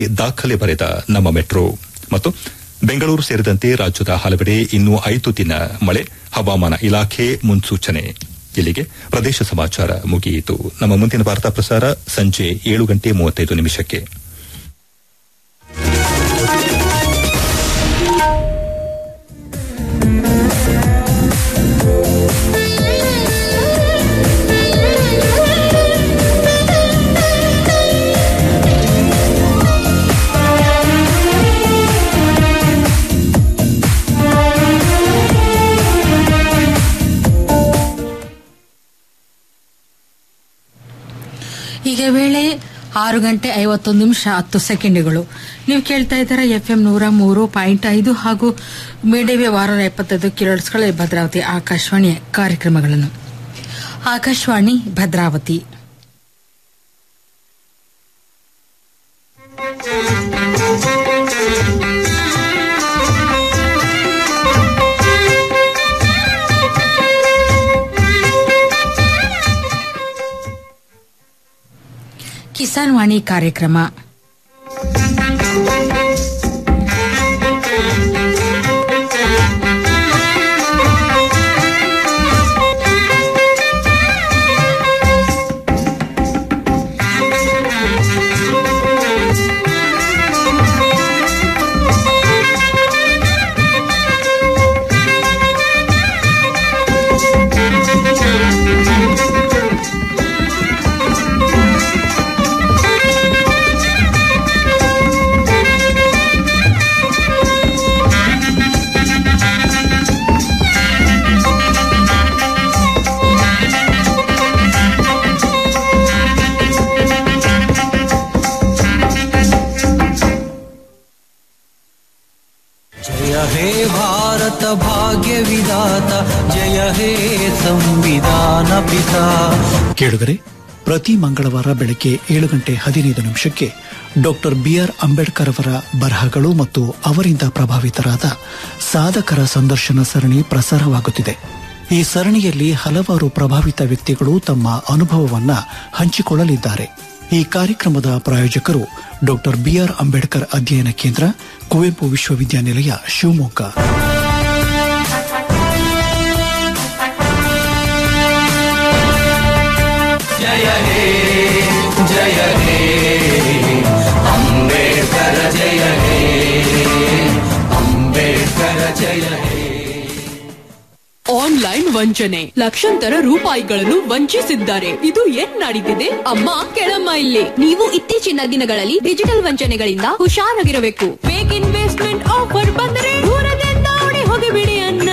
ದಾಖಲೆ ಬರೆದ ನಮ್ಮ ಮೆಟ್ರೋ ಮತ್ತು ಬೆಂಗಳೂರು ಸೇರಿದಂತೆ ರಾಜ್ಯದ ಹಲವೆಡೆ ಇನ್ನೂ ಐದು ದಿನ ಮಳೆ ಹವಾಮಾನ ಇಲಾಖೆ ಮುನ್ಸೂಚನೆ ಇಲ್ಲಿಗೆ ಪ್ರದೇಶ ಸಮಾಚಾರ ಮುಗಿಯಿತು ನಮ್ಮ ಮುಂದಿನ ವಾರ್ತಾ ಪ್ರಸಾರ ಸಂಜೆ ಏಳು ಗಂಟೆ ಮೂವತ್ತೈದು ನಿಮಿಷಕ್ಕೆ ಈಗ ವೇಳೆ ಆರು ಗಂಟೆ ಐವತ್ತೊಂದು ನಿಮಿಷ ಹತ್ತು ಸೆಕೆಂಡ್ಗಳು ನೀವು ಕೇಳ್ತಾ ಇದ್ದೀರಾ ಎಫ್ಎಂ ನೂರ ಮೂರು ಪಾಯಿಂಟ್ ಐದು ಹಾಗೂ ಮೀಡಿಯವೇ ವಾರ ಎಪ್ಪತ್ತೈದು ಕಿಲೋಟ್ಸ್ಗಳ ಭದ್ರಾವತಿ ಆಕಾಶವಾಣಿ ಕಾರ್ಯಕ್ರಮಗಳನ್ನು ಆಕಾಶವಾಣಿ ಭದ್ರಾವತಿ ಕಿಸಾನ್ ವಾಣಿ ಕಾರ್ಯಕ್ರಮ जय हे भारत भाग्य विधाता जय हे ಸಂವಿಧಾನ ಪಿತಾ ಕೇಳುಗರೆ ಪ್ರತಿ ಮಂಗಳವಾರ ಬೆಳಗ್ಗೆ ಏಳು ಗಂಟೆ ಹದಿನೈದು ನಿಮಿಷಕ್ಕೆ ಡಾಕ್ಟರ್ ಬಿಆರ್ ಅಂಬೇಡ್ಕರ್ ಅವರ ಬರಹಗಳು ಮತ್ತು ಅವರಿಂದ ಪ್ರಭಾವಿತರಾದ ಸಾಧಕರ ಸಂದರ್ಶನ ಸರಣಿ ಪ್ರಸಾರವಾಗುತ್ತಿದೆ ಈ ಸರಣಿಯಲ್ಲಿ ಹಲವಾರು ಪ್ರಭಾವಿತ ವ್ಯಕ್ತಿಗಳು ತಮ್ಮ ಅನುಭವವನ್ನ ಹಂಚಿಕೊಳ್ಳಲಿದ್ದಾರೆ ಈ ಕಾರ್ಯಕ್ರಮದ ಪ್ರಾಯೋಜಕರು ಡಾಕ್ಟರ್ ಬಿಆರ್ ಅಂಬೇಡ್ಕರ್ ಅಧ್ಯಯನ ಕೇಂದ್ರ ಕುವೆಂಪು ವಿಶ್ವವಿದ್ಯಾನಿಲಯ ಶಿವಮೊಗ್ಗ ಜಯ ಹೇ ಜಯ ಹೇ ಅಂಬೇಡ್ಕರ ಜಯ ಹೇ ಅಂಬೇಡ್ಕರ ಜಯ ಹೇ ಆನ್ಲೈನ್ ವಂಚನೆ ಲಕ್ಷಾಂತರ ರೂಪಾಯಿಗಳನ್ನು ವಂಚಿಸಿದ್ದಾರೆ ಇದು ಏನ್ ನಡೀತಿದೆ ಅಮ್ಮ ಕೆಳಮ್ಮ ಇಲ್ಲಿ ನೀವು ಇತ್ತೀಚಿನ ದಿನಗಳಲ್ಲಿ ಡಿಜಿಟಲ್ ವಂಚನೆಗಳಿಂದ ಹುಷಾರಾಗಿರಬೇಕು ಫೇಕ್ ಇನ್ವೆಸ್ಟ್ಮೆಂಟ್ ಆಫರ್ ಬಂದರೆ ದೂರದಿಂದ ಓಡಿ ಹೋಗಿಬಿಡಿ ಅನ್ನ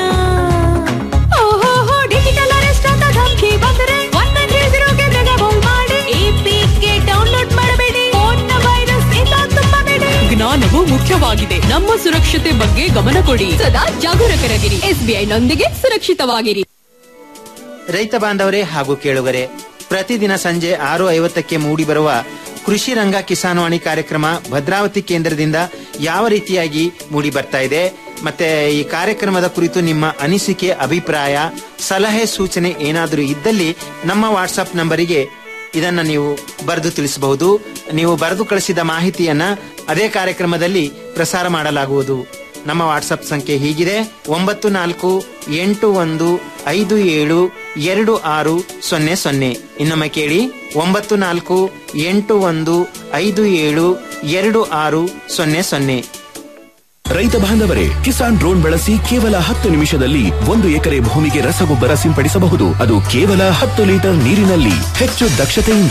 ಓಹೋ ಡಿಜಿಟಲ್ ಅರೆಸ್ಟ್ ಅಂತ ಧಮಕಿ ಬಂದರೆ ಒನ್ ನೈನ್ ತ್ರೀ ಜೀರೋಗೆ ಬೇಗ ಕಾಲ್ ಮಾಡಿ ಎಪಿಕೆ ಡೌನ್ಲೋಡ್ ಮಾಡಬೇಡಿ ಫೋನ್ನ ವೈರಸ್ ಇಂದ ತುಂಬಬೇಡಿ ಜ್ಞಾನವು ಮುಖ್ಯವಾಗಿದೆ ನಮ್ಮ ಸುರಕ್ಷತೆ ಬಗ್ಗೆ ಗಮನ ಕೊಡಿ ಸದಾ ಜಾಗರೂಕರಾಗಿರಿ ಎಸ್ಬಿಐ ನೊಂದಿಗೆ ಸುರಕ್ಷಿತವಾಗಿರಿ ರೈತ ಬಾಂಧವರೇ ಹಾಗೂ ಕೇಳುಗರೆ ಪ್ರತಿದಿನ ಸಂಜೆ ಆರು ಐವತ್ತಕ್ಕೆ ಮೂಡಿಬರುವ ಕೃಷಿ ರಂಗ ಕಿಸಾನ್ವಾಣಿ ಕಾರ್ಯಕ್ರಮ ಭದ್ರಾವತಿ ಕೇಂದ್ರದಿಂದ ಯಾವ ರೀತಿಯಾಗಿ ಮೂಡಿ ಬರ್ತಾ ಇದೆ ಮತ್ತೆ ಈ ಕಾರ್ಯಕ್ರಮದ ಕುರಿತು ನಿಮ್ಮ ಅನಿಸಿಕೆ ಅಭಿಪ್ರಾಯ ಸಲಹೆ ಸೂಚನೆ ಏನಾದರೂ ಇದ್ದಲ್ಲಿ ನಮ್ಮ ವಾಟ್ಸಪ್ ನಂಬರಿಗೆ ಇದನ್ನ ನೀವು ಬರೆದು ತಿಳಿಸಬಹುದು ನೀವು ಬರೆದು ಕಳಿಸಿದ ಮಾಹಿತಿಯನ್ನ ಅದೇ ಕಾರ್ಯಕ್ರಮದಲ್ಲಿ ಪ್ರಸಾರ ಮಾಡಲಾಗುವುದು ನಮ್ಮ ವಾಟ್ಸಪ್ ಸಂಖ್ಯೆ ಹೀಗಿದೆ ಒಂಬತ್ತು ನಾಲ್ಕು ಎಂಟು ಒಂದು ಐದು ಏಳು ಎರಡು ಆರು ಸೊನ್ನೆ ಸೊನ್ನೆ ಇನ್ನೊಮ್ಮೆ ಕೇಳಿ ಒಂಬತ್ತು ನಾಲ್ಕು ಎಂಟು ಒಂದು ಐದು ಏಳು ಎರಡು ಆರು ಸೊನ್ನೆ ಸೊನ್ನೆ ರೈತ ಬಾಂಧವರೇ ಕಿಸಾನ್ ಡ್ರೋನ್ ಬಳಸಿ ಕೇವಲ ಹತ್ತು ನಿಮಿಷದಲ್ಲಿ ಒಂದು ಎಕರೆ ಭೂಮಿಗೆ ರಸಗೊಬ್ಬರ ಸಿಂಪಡಿಸಬಹುದು ಅದು ಕೇವಲ ಹತ್ತು ಲೀಟರ್ ನೀರಿನಲ್ಲಿ ಹೆಚ್ಚು ದಕ್ಷತೆಯಿಂದ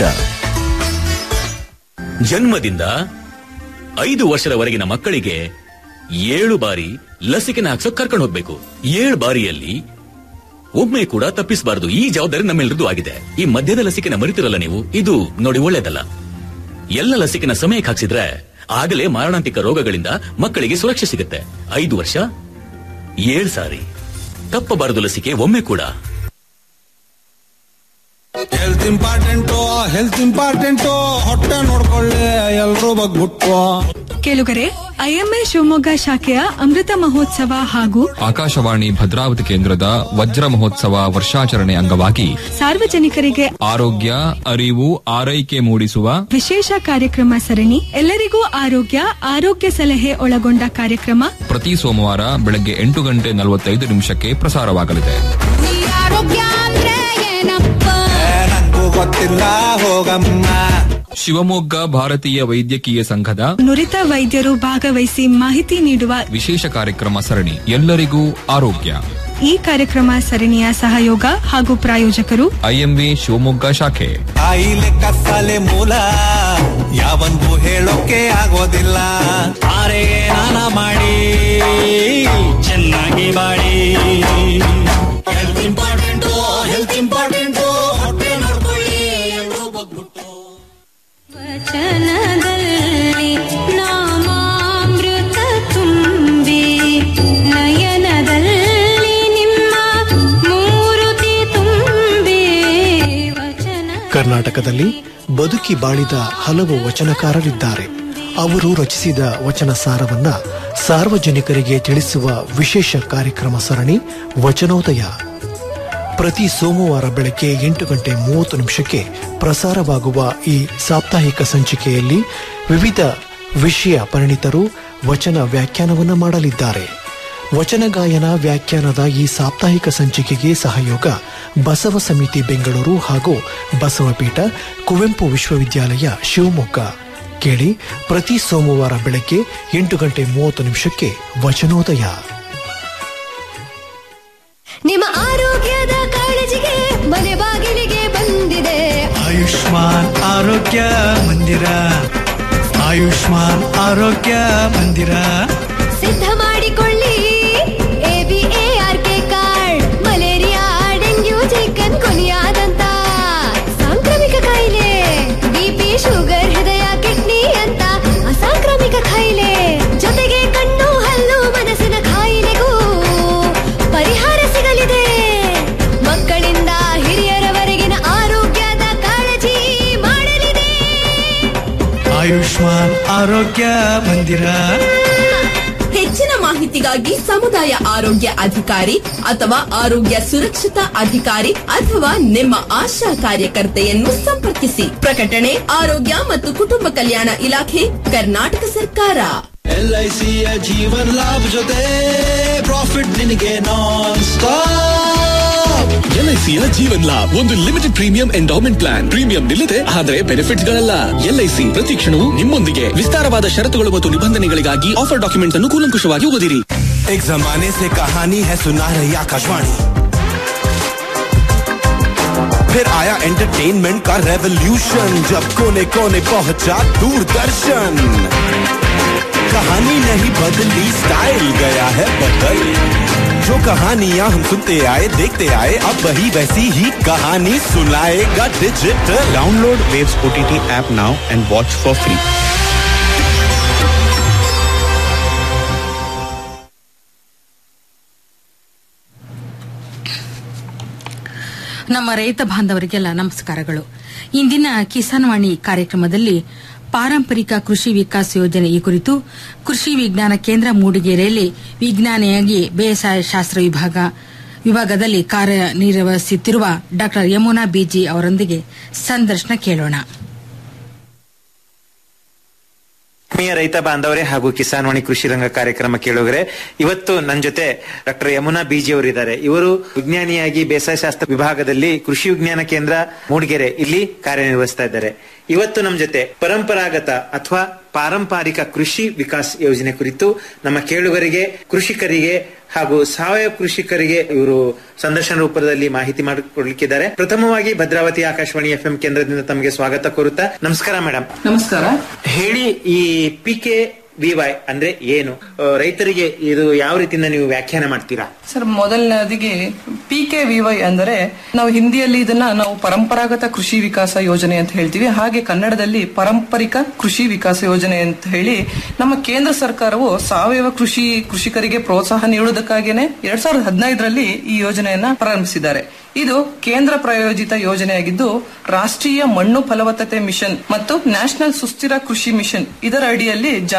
ಜನ್ಮದಿಂದ ಐದು ವರ್ಷದವರೆಗಿನ ಮಕ್ಕಳಿಗೆ ಏಳು ಬಾರಿ ಲಸಿಕೆನ ಹಾಕ್ಸೋಕ್ ಕರ್ಕೊಂಡು ಹೋಗ್ಬೇಕು ಏಳು ಬಾರಿಯಲ್ಲಿ ಒಮ್ಮೆ ಕೂಡ ತಪ್ಪಿಸಬಾರದು ಈ ಜವಾಬ್ದಾರಿ ನಮ್ಮೆಲ್ಲರದು ಆಗಿದೆ ಈ ಮಧ್ಯದ ಲಸಿಕೆನ ಮರಿತಿರಲ್ಲ ನೀವು ಇದು ನೋಡಿ ಒಳ್ಳೇದಲ್ಲ ಎಲ್ಲ ಲಸಿಕೆನ ಸಮಯಕ್ಕೆ ಹಾಕ್ಸಿದ್ರೆ ಆಗಲೇ ಮಾರಣಾಂತಿಕ ರೋಗಗಳಿಂದ ಮಕ್ಕಳಿಗೆ ಸುರಕ್ಷೆ ಸಿಗುತ್ತೆ ಐದು ವರ್ಷ ಏಳು ಸಾರಿ ತಪ್ಪಬಾರದು ಲಸಿಕೆ ಒಮ್ಮೆ ಕೂಡ ಹೆಲ್ತ್ ಇಂಪಾರ್ಟೆಂಟು ಹೆಲ್ತ್ ಇಂಪಾರ್ಟೆಂಟು ಹೊಟ್ಟೆ ನೋಡ್ಕೊಳ್ಳಿ ಎಲ್ರೂ ಬಗ್ಬಿಟ್ಟು ಕೇಳುಗರೆ ಐಎಂಎ ಶಿವಮೊಗ್ಗ ಶಾಖೆಯ ಅಮೃತ ಮಹೋತ್ಸವ ಹಾಗೂ ಆಕಾಶವಾಣಿ ಭದ್ರಾವತಿ ಕೇಂದ್ರದ ವಜ್ರ ಮಹೋತ್ಸವ ವರ್ಷಾಚರಣೆ ಅಂಗವಾಗಿ ಸಾರ್ವಜನಿಕರಿಗೆ ಆರೋಗ್ಯ ಅರಿವು ಆರೈಕೆ ಮೂಡಿಸುವ ವಿಶೇಷ ಕಾರ್ಯಕ್ರಮ ಸರಣಿ ಎಲ್ಲರಿಗೂ ಆರೋಗ್ಯ ಆರೋಗ್ಯ ಸಲಹೆ ಒಳಗೊಂಡ ಕಾರ್ಯಕ್ರಮ ಪ್ರತಿ ಸೋಮವಾರ ಬೆಳಗ್ಗೆ ಎಂಟು ಗಂಟೆ ನಲವತ್ತೈದು ನಿಮಿಷಕ್ಕೆ ಪ್ರಸಾರವಾಗಲಿದೆ ಆರೋಗ್ಯ ಅಂದ್ರೆ ಏನಪ್ಪ ನಂಗೂ ಗೊತ್ತಿಲ್ಲ ಹೋಗಮ್ಮ ಶಿವಮೊಗ್ಗ ಭಾರತೀಯ ವೈದ್ಯಕೀಯ ಸಂಘದ ನುರಿತ ವೈದ್ಯರು ಭಾಗವಹಿಸಿ ಮಾಹಿತಿ ನೀಡುವ ವಿಶೇಷ ಕಾರ್ಯಕ್ರಮ ಸರಣಿ ಎಲ್ಲರಿಗೂ ಆರೋಗ್ಯ ಈ ಕಾರ್ಯಕ್ರಮ ಸರಣಿಯ ಸಹಯೋಗ ಹಾಗೂ ಪ್ರಾಯೋಜಕರು ಐಎಂವಿ ಶಿವಮೊಗ್ಗ ಶಾಖೆ ಆಯಿಲೆ ಕಸಾಲೆ ಮೂಲ ಯಾವನ್ಗೂ ಹೇಳೋಕೆ ಆಗೋದಿಲ್ಲ ಆರೆ ನಾನ ಮಾಡಿ ಚೆನ್ನಾಗಿ ಬಾಳಿ ಹೆಲ್ತ್ ಇಂಪಾರ್ಟೆಂಟು ಹೆಲ್ತ್ ಇಂಪಾರ್ಟೆಂಟು ಹೊಟ್ಟೆ ನೋಡ್ಕೊಳ್ಳಿ ಎಲ್ರೂ ಬಗ್ಬಿಟ್ಟು ವಚನದಲ್ಲಿ ನಾಮಾಮೃತ ತುಂಬಿ ನಯನದಲ್ಲಿ ನಿಮ್ಮ ಮೂರುತಿ ತುಂಬಿ ವಚನ ಕರ್ನಾಟಕದಲ್ಲಿ ಬದುಕಿ ಬಾಳಿದ ಹಲವು ವಚನಕಾರರಿದ್ದಾರೆ ಅವರು ರಚಿಸಿದ ವಚನ ಸಾರವನ್ನ ಸಾರ್ವಜನಿಕರಿಗೆ ತಿಳಿಸುವ ವಿಶೇಷ ಕಾರ್ಯಕ್ರಮ ಸರಣಿ ವಚನೋದಯ ಪ್ರತಿ ಸೋಮವಾರ ಬೆಳಗ್ಗೆ ಎಂಟು ಗಂಟೆ ಮೂವತ್ತು ನಿಮಿಷಕ್ಕೆ ಪ್ರಸಾರವಾಗುವ ಈ ಸಾಪ್ತಾಹಿಕ ಸಂಚಿಕೆಯಲ್ಲಿ ವಿವಿಧ ವಿಷಯ ಪರಿಣಿತರು ವಚನ ವ್ಯಾಖ್ಯಾನವನ್ನು ಮಾಡಲಿದ್ದಾರೆ ವಚನ ಗಾಯನ ವ್ಯಾಖ್ಯಾನದ ಈ ಸಾಪ್ತಾಹಿಕ ಸಂಚಿಕೆಗೆ ಸಹಯೋಗ ಬಸವ ಸಮಿತಿ ಬೆಂಗಳೂರು ಹಾಗೂ ಬಸವಪೀಠ ಕುವೆಂಪು ವಿಶ್ವವಿದ್ಯಾಲಯ ಶಿವಮೊಗ್ಗ ಕೇಳಿ ಪ್ರತಿ ಸೋಮವಾರ ಬೆಳಗ್ಗೆ ಎಂಟು ಗಂಟೆ ಮೂವತ್ತು ನಿಮಿಷಕ್ಕೆ ವಚನೋದಯ ನಿಮ್ಮ ಆರೋಗ್ಯದ ಕಾಳಜಿಗೆ ಮನೆ ಬಾಗಿಲಿಗೆ ಬಂದಿದೆ ಆಯುಷ್ಮಾನ್ ಆರೋಗ್ಯ ಮಂದಿರ ಆಯುಷ್ಮಾನ್ ಆರೋಗ್ಯ ಮಂದಿರ ಸಿದ್ಧ ಮಾಡಿಕೊಳ್ಳಿ ಎಬಿಎಆರ್ಕೆ ಕಾರ್ಡ್ ಮಲೇರಿಯಾ ಡೆಂಗ್ಯೂ ಚಿಕನ್ ಕೊನಿಯಾದಂತ ಸಾಂಕ್ರಾಮಿಕ ಕಾಯಿಲೆ ಬಿಪಿ ಶುಗರ್ ಹೃದಯ ಕಿಡ್ನಿ ಅಂತ ಅಸಾಂಕ್ರಾಮಿಕ ಕಾಯಿಲೆ ಜೊತೆಗೆ ಕಣ್ಣು ಹಲ್ಲು ಮನಸ್ಸಿನ ಕಾಯಿಲೆಗೂ ಪರಿಹಾರ ಸಿಗಲಿದೆ ಮಕ್ಕಳಿಂದ ಹಿರಿಯರವರೆಗಿನ ಆರೋಗ್ಯದ ಕಾಳಜಿ ಮಾಡಲಿದೆ ಆಯುಷ್ಮಾನ್ ಆರೋಗ್ಯ ಮಂದಿರ ಹೆಚ್ಚಿನ ಮಾಹಿತಿಗಾಗಿ ಸಮುದಾಯ ಆರೋಗ್ಯ ಅಧಿಕಾರಿ ಅಥವಾ ಆರೋಗ್ಯ ಸುರಕ್ಷತಾ ಅಧಿಕಾರಿ ಅಥವಾ ನಿಮ್ಮ ಆಶಾ ಕಾರ್ಯಕರ್ತೆಯನ್ನು ಸಂಪರ್ಕಿಸಿ ಪ್ರಕಟಣೆ ಆರೋಗ್ಯ ಮತ್ತು ಕುಟುಂಬ ಕಲ್ಯಾಣ ಇಲಾಖೆ ಕರ್ನಾಟಕ ಸರ್ಕಾರ ಎಲ್ಐಸಿಯ ಜೀವನ್ ಲಾಭ ಜೊತೆ ಪ್ರಾಫಿಟ್ ನಿನಗೆ ನಾನ್ ಸ್ಟಾಪ್ ಎಲ್ಐಸಿಯ ಜೀವನ್ ಲಾಭ್ ಒಂದು limited premium endowment plan premium ನಿಲ್ಲದೆ ಆದರೆ ಬೆನಿಫಿಟ್ಗಳಲ್ಲ ಎಲ್ಐಸಿ ಪ್ರತಿ ಕ್ಷಣವೂ ನಿಮ್ಮೊಂದಿಗೆ ವಿಸ್ತಾರವಾದ ಷರತ್ತುಗಳು ಮತ್ತು ನಿಬಂಧನೆಗಳಿಗಾಗಿ ಆಫರ್ ಡಾಕ್ಯುಮೆಂಟ್ ಅನ್ನು ಕೂಲಂಕುಷವಾಗಿ ಓದಿರಿ एक जमाने से कहानी है सुना रही आकाशवाणी फिर आया एंटरटेनमेंट का रेवोल्यूशन जब कोने कोने पहुंचा दूरदर्शन कहानी नहीं बदली स्टाइल गया है बदल जो कहानियां हम सुनते आए देखते आए अब वही वैसी ही कहानी सुनाएगा digital Download Waves OTT app now and watch for free. ನಮ್ಮ ರೈತ ಬಾಂಧವರಿಗೆಲ್ಲ ನಮಸ್ಕಾರಗಳು ಇಂದಿನ ಕಿಸಾನ್ ವಾಣಿ ಕಾರ್ಯಕ್ರಮದಲ್ಲಿ ಪಾರಂಪರಿಕ ಕೃಷಿ ವಿಕಾಸ್ ಯೋಜನೆ ಈ ಕುರಿತು ಕೃಷಿ ವಿಜ್ಞಾನ ಕೇಂದ್ರ ಮೂಡಿಗೆರೆಯಲ್ಲಿ ವಿಜ್ಞಾನಿಯಾಗಿ ಬೇಸಾಯ ಶಾಸ್ತ್ರ ವಿಭಾಗ ವಿಭಾಗದಲ್ಲಿ ಕಾರ್ಯನಿರ್ವಹಿಸುತ್ತಿರುವ ಡಾ ಯಮುನಾ ಬಿಜಿ ಅವರೊಂದಿಗೆ ಸಂದರ್ಶನ ಕೇಳೋಣ ಆತ್ಮೀಯ ರೈತ ಬಾಂಧವರೇ ಹಾಗೂ ಕಿಸಾನ್ ವಾಣಿ ಕೃಷಿ ರಂಗ ಕಾರ್ಯಕ್ರಮ ಕೇಳುಗರೆ ಇವತ್ತು ನನ್ನ ಜೊತೆ ಡಾಕ್ಟರ್ ಯಮುನಾ ಬಿಜಿ ಅವರಿದ್ದಾರೆ ಇವರು ವಿಜ್ಞಾನಿಯಾಗಿ ಬೇಸಾಯ ಶಾಸ್ತ್ರ ವಿಭಾಗದಲ್ಲಿ ಕೃಷಿ ವಿಜ್ಞಾನ ಕೇಂದ್ರ ಮೂಡಿಗೆರೆ ಇಲ್ಲಿ ಕಾರ್ಯನಿರ್ವಹಿಸ್ತಾ ಇದ್ದಾರೆ ಇವತ್ತು ನಮ್ಮ ಜೊತೆ ಪರಂಪರಾಗತ ಅಥವಾ ಪಾರಂಪರಿಕ ಕೃಷಿ ವಿಕಾಸ್ ಯೋಜನೆ ಕುರಿತು ನಮ್ಮ ಕೇಳುಗರಿಗೆ ಕೃಷಿಕರಿಗೆ ಹಾಗೂ ಸಾವಯವ ಕೃಷಿಕರಿಗೆ ಇವರು ಸಂದರ್ಶನ ರೂಪದಲ್ಲಿ ಮಾಹಿತಿ ಮಾಡಿಕೊಡ್ಲಿಕ್ಕಿದ್ದಾರೆ ಪ್ರಥಮವಾಗಿ ಭದ್ರಾವತಿ ಆಕಾಶವಾಣಿ ಎಫ್ಎಂ ಕೇಂದ್ರದಿಂದ ತಮಗೆ ಸ್ವಾಗತ ಕೋರುತ್ತಾ ನಮಸ್ಕಾರ ಮೇಡಮ್ ನಮಸ್ಕಾರ ಹೇಳಿ ಈ ಪಿ ಕೆ ವಿವೈ ಅಂದ್ರೆ ಏನು ಆ, ರೈತರಿಗೆ ಇದು ಯಾವ ರೀತಿಯಿಂದ ನೀವು ವ್ಯಾಖ್ಯಾನ ಮಾಡ್ತೀರಾ ಸರ್ ಮೊದಲನೇದಿಗೆ ಪಿ ಕೆ ವಿವೈ ಅಂದರೆ ನಾವು ಹಿಂದಿಯಲ್ಲಿ ಇದನ್ನ ನಾವು ಪರಂಪರಾಗತ ಕೃಷಿ ವಿಕಾಸ ಯೋಜನೆ ಅಂತ ಹೇಳ್ತೀವಿ ಹಾಗೆ ಕನ್ನಡದಲ್ಲಿ ಪಾರಂಪರಿಕ ಕೃಷಿ ವಿಕಾಸ ಯೋಜನೆ ಅಂತ ಹೇಳಿ ನಮ್ಮ ಕೇಂದ್ರ ಸರ್ಕಾರವು ಸಾವಯವ ಕೃಷಿ ಕೃಷಿಕರಿಗೆ ಪ್ರೋತ್ಸಾಹ ನೀಡುವುದಕ್ಕಾಗಿಯೇ ಎರಡ್ ಸಾವಿರದ ಹದಿನೈದರಲ್ಲಿ ಈ ಯೋಜನೆಯನ್ನ ಪ್ರಾರಂಭಿಸಿದ್ದಾರೆ ಇದು ಕೇಂದ್ರ ಪ್ರಾಯೋಜಿತ ಯೋಜನೆಯಾಗಿದ್ದು ರಾಷ್ಟ್ರೀಯ ಮಣ್ಣು ಫಲವತ್ತತೆ ಮಿಷನ್ ಮತ್ತು ನ್ಯಾಷನಲ್ ಸುಸ್ಥಿರ ಕೃಷಿ ಮಿಷನ್ ಇದರ ಅಡಿಯಲ್ಲಿ ಜಾರಿ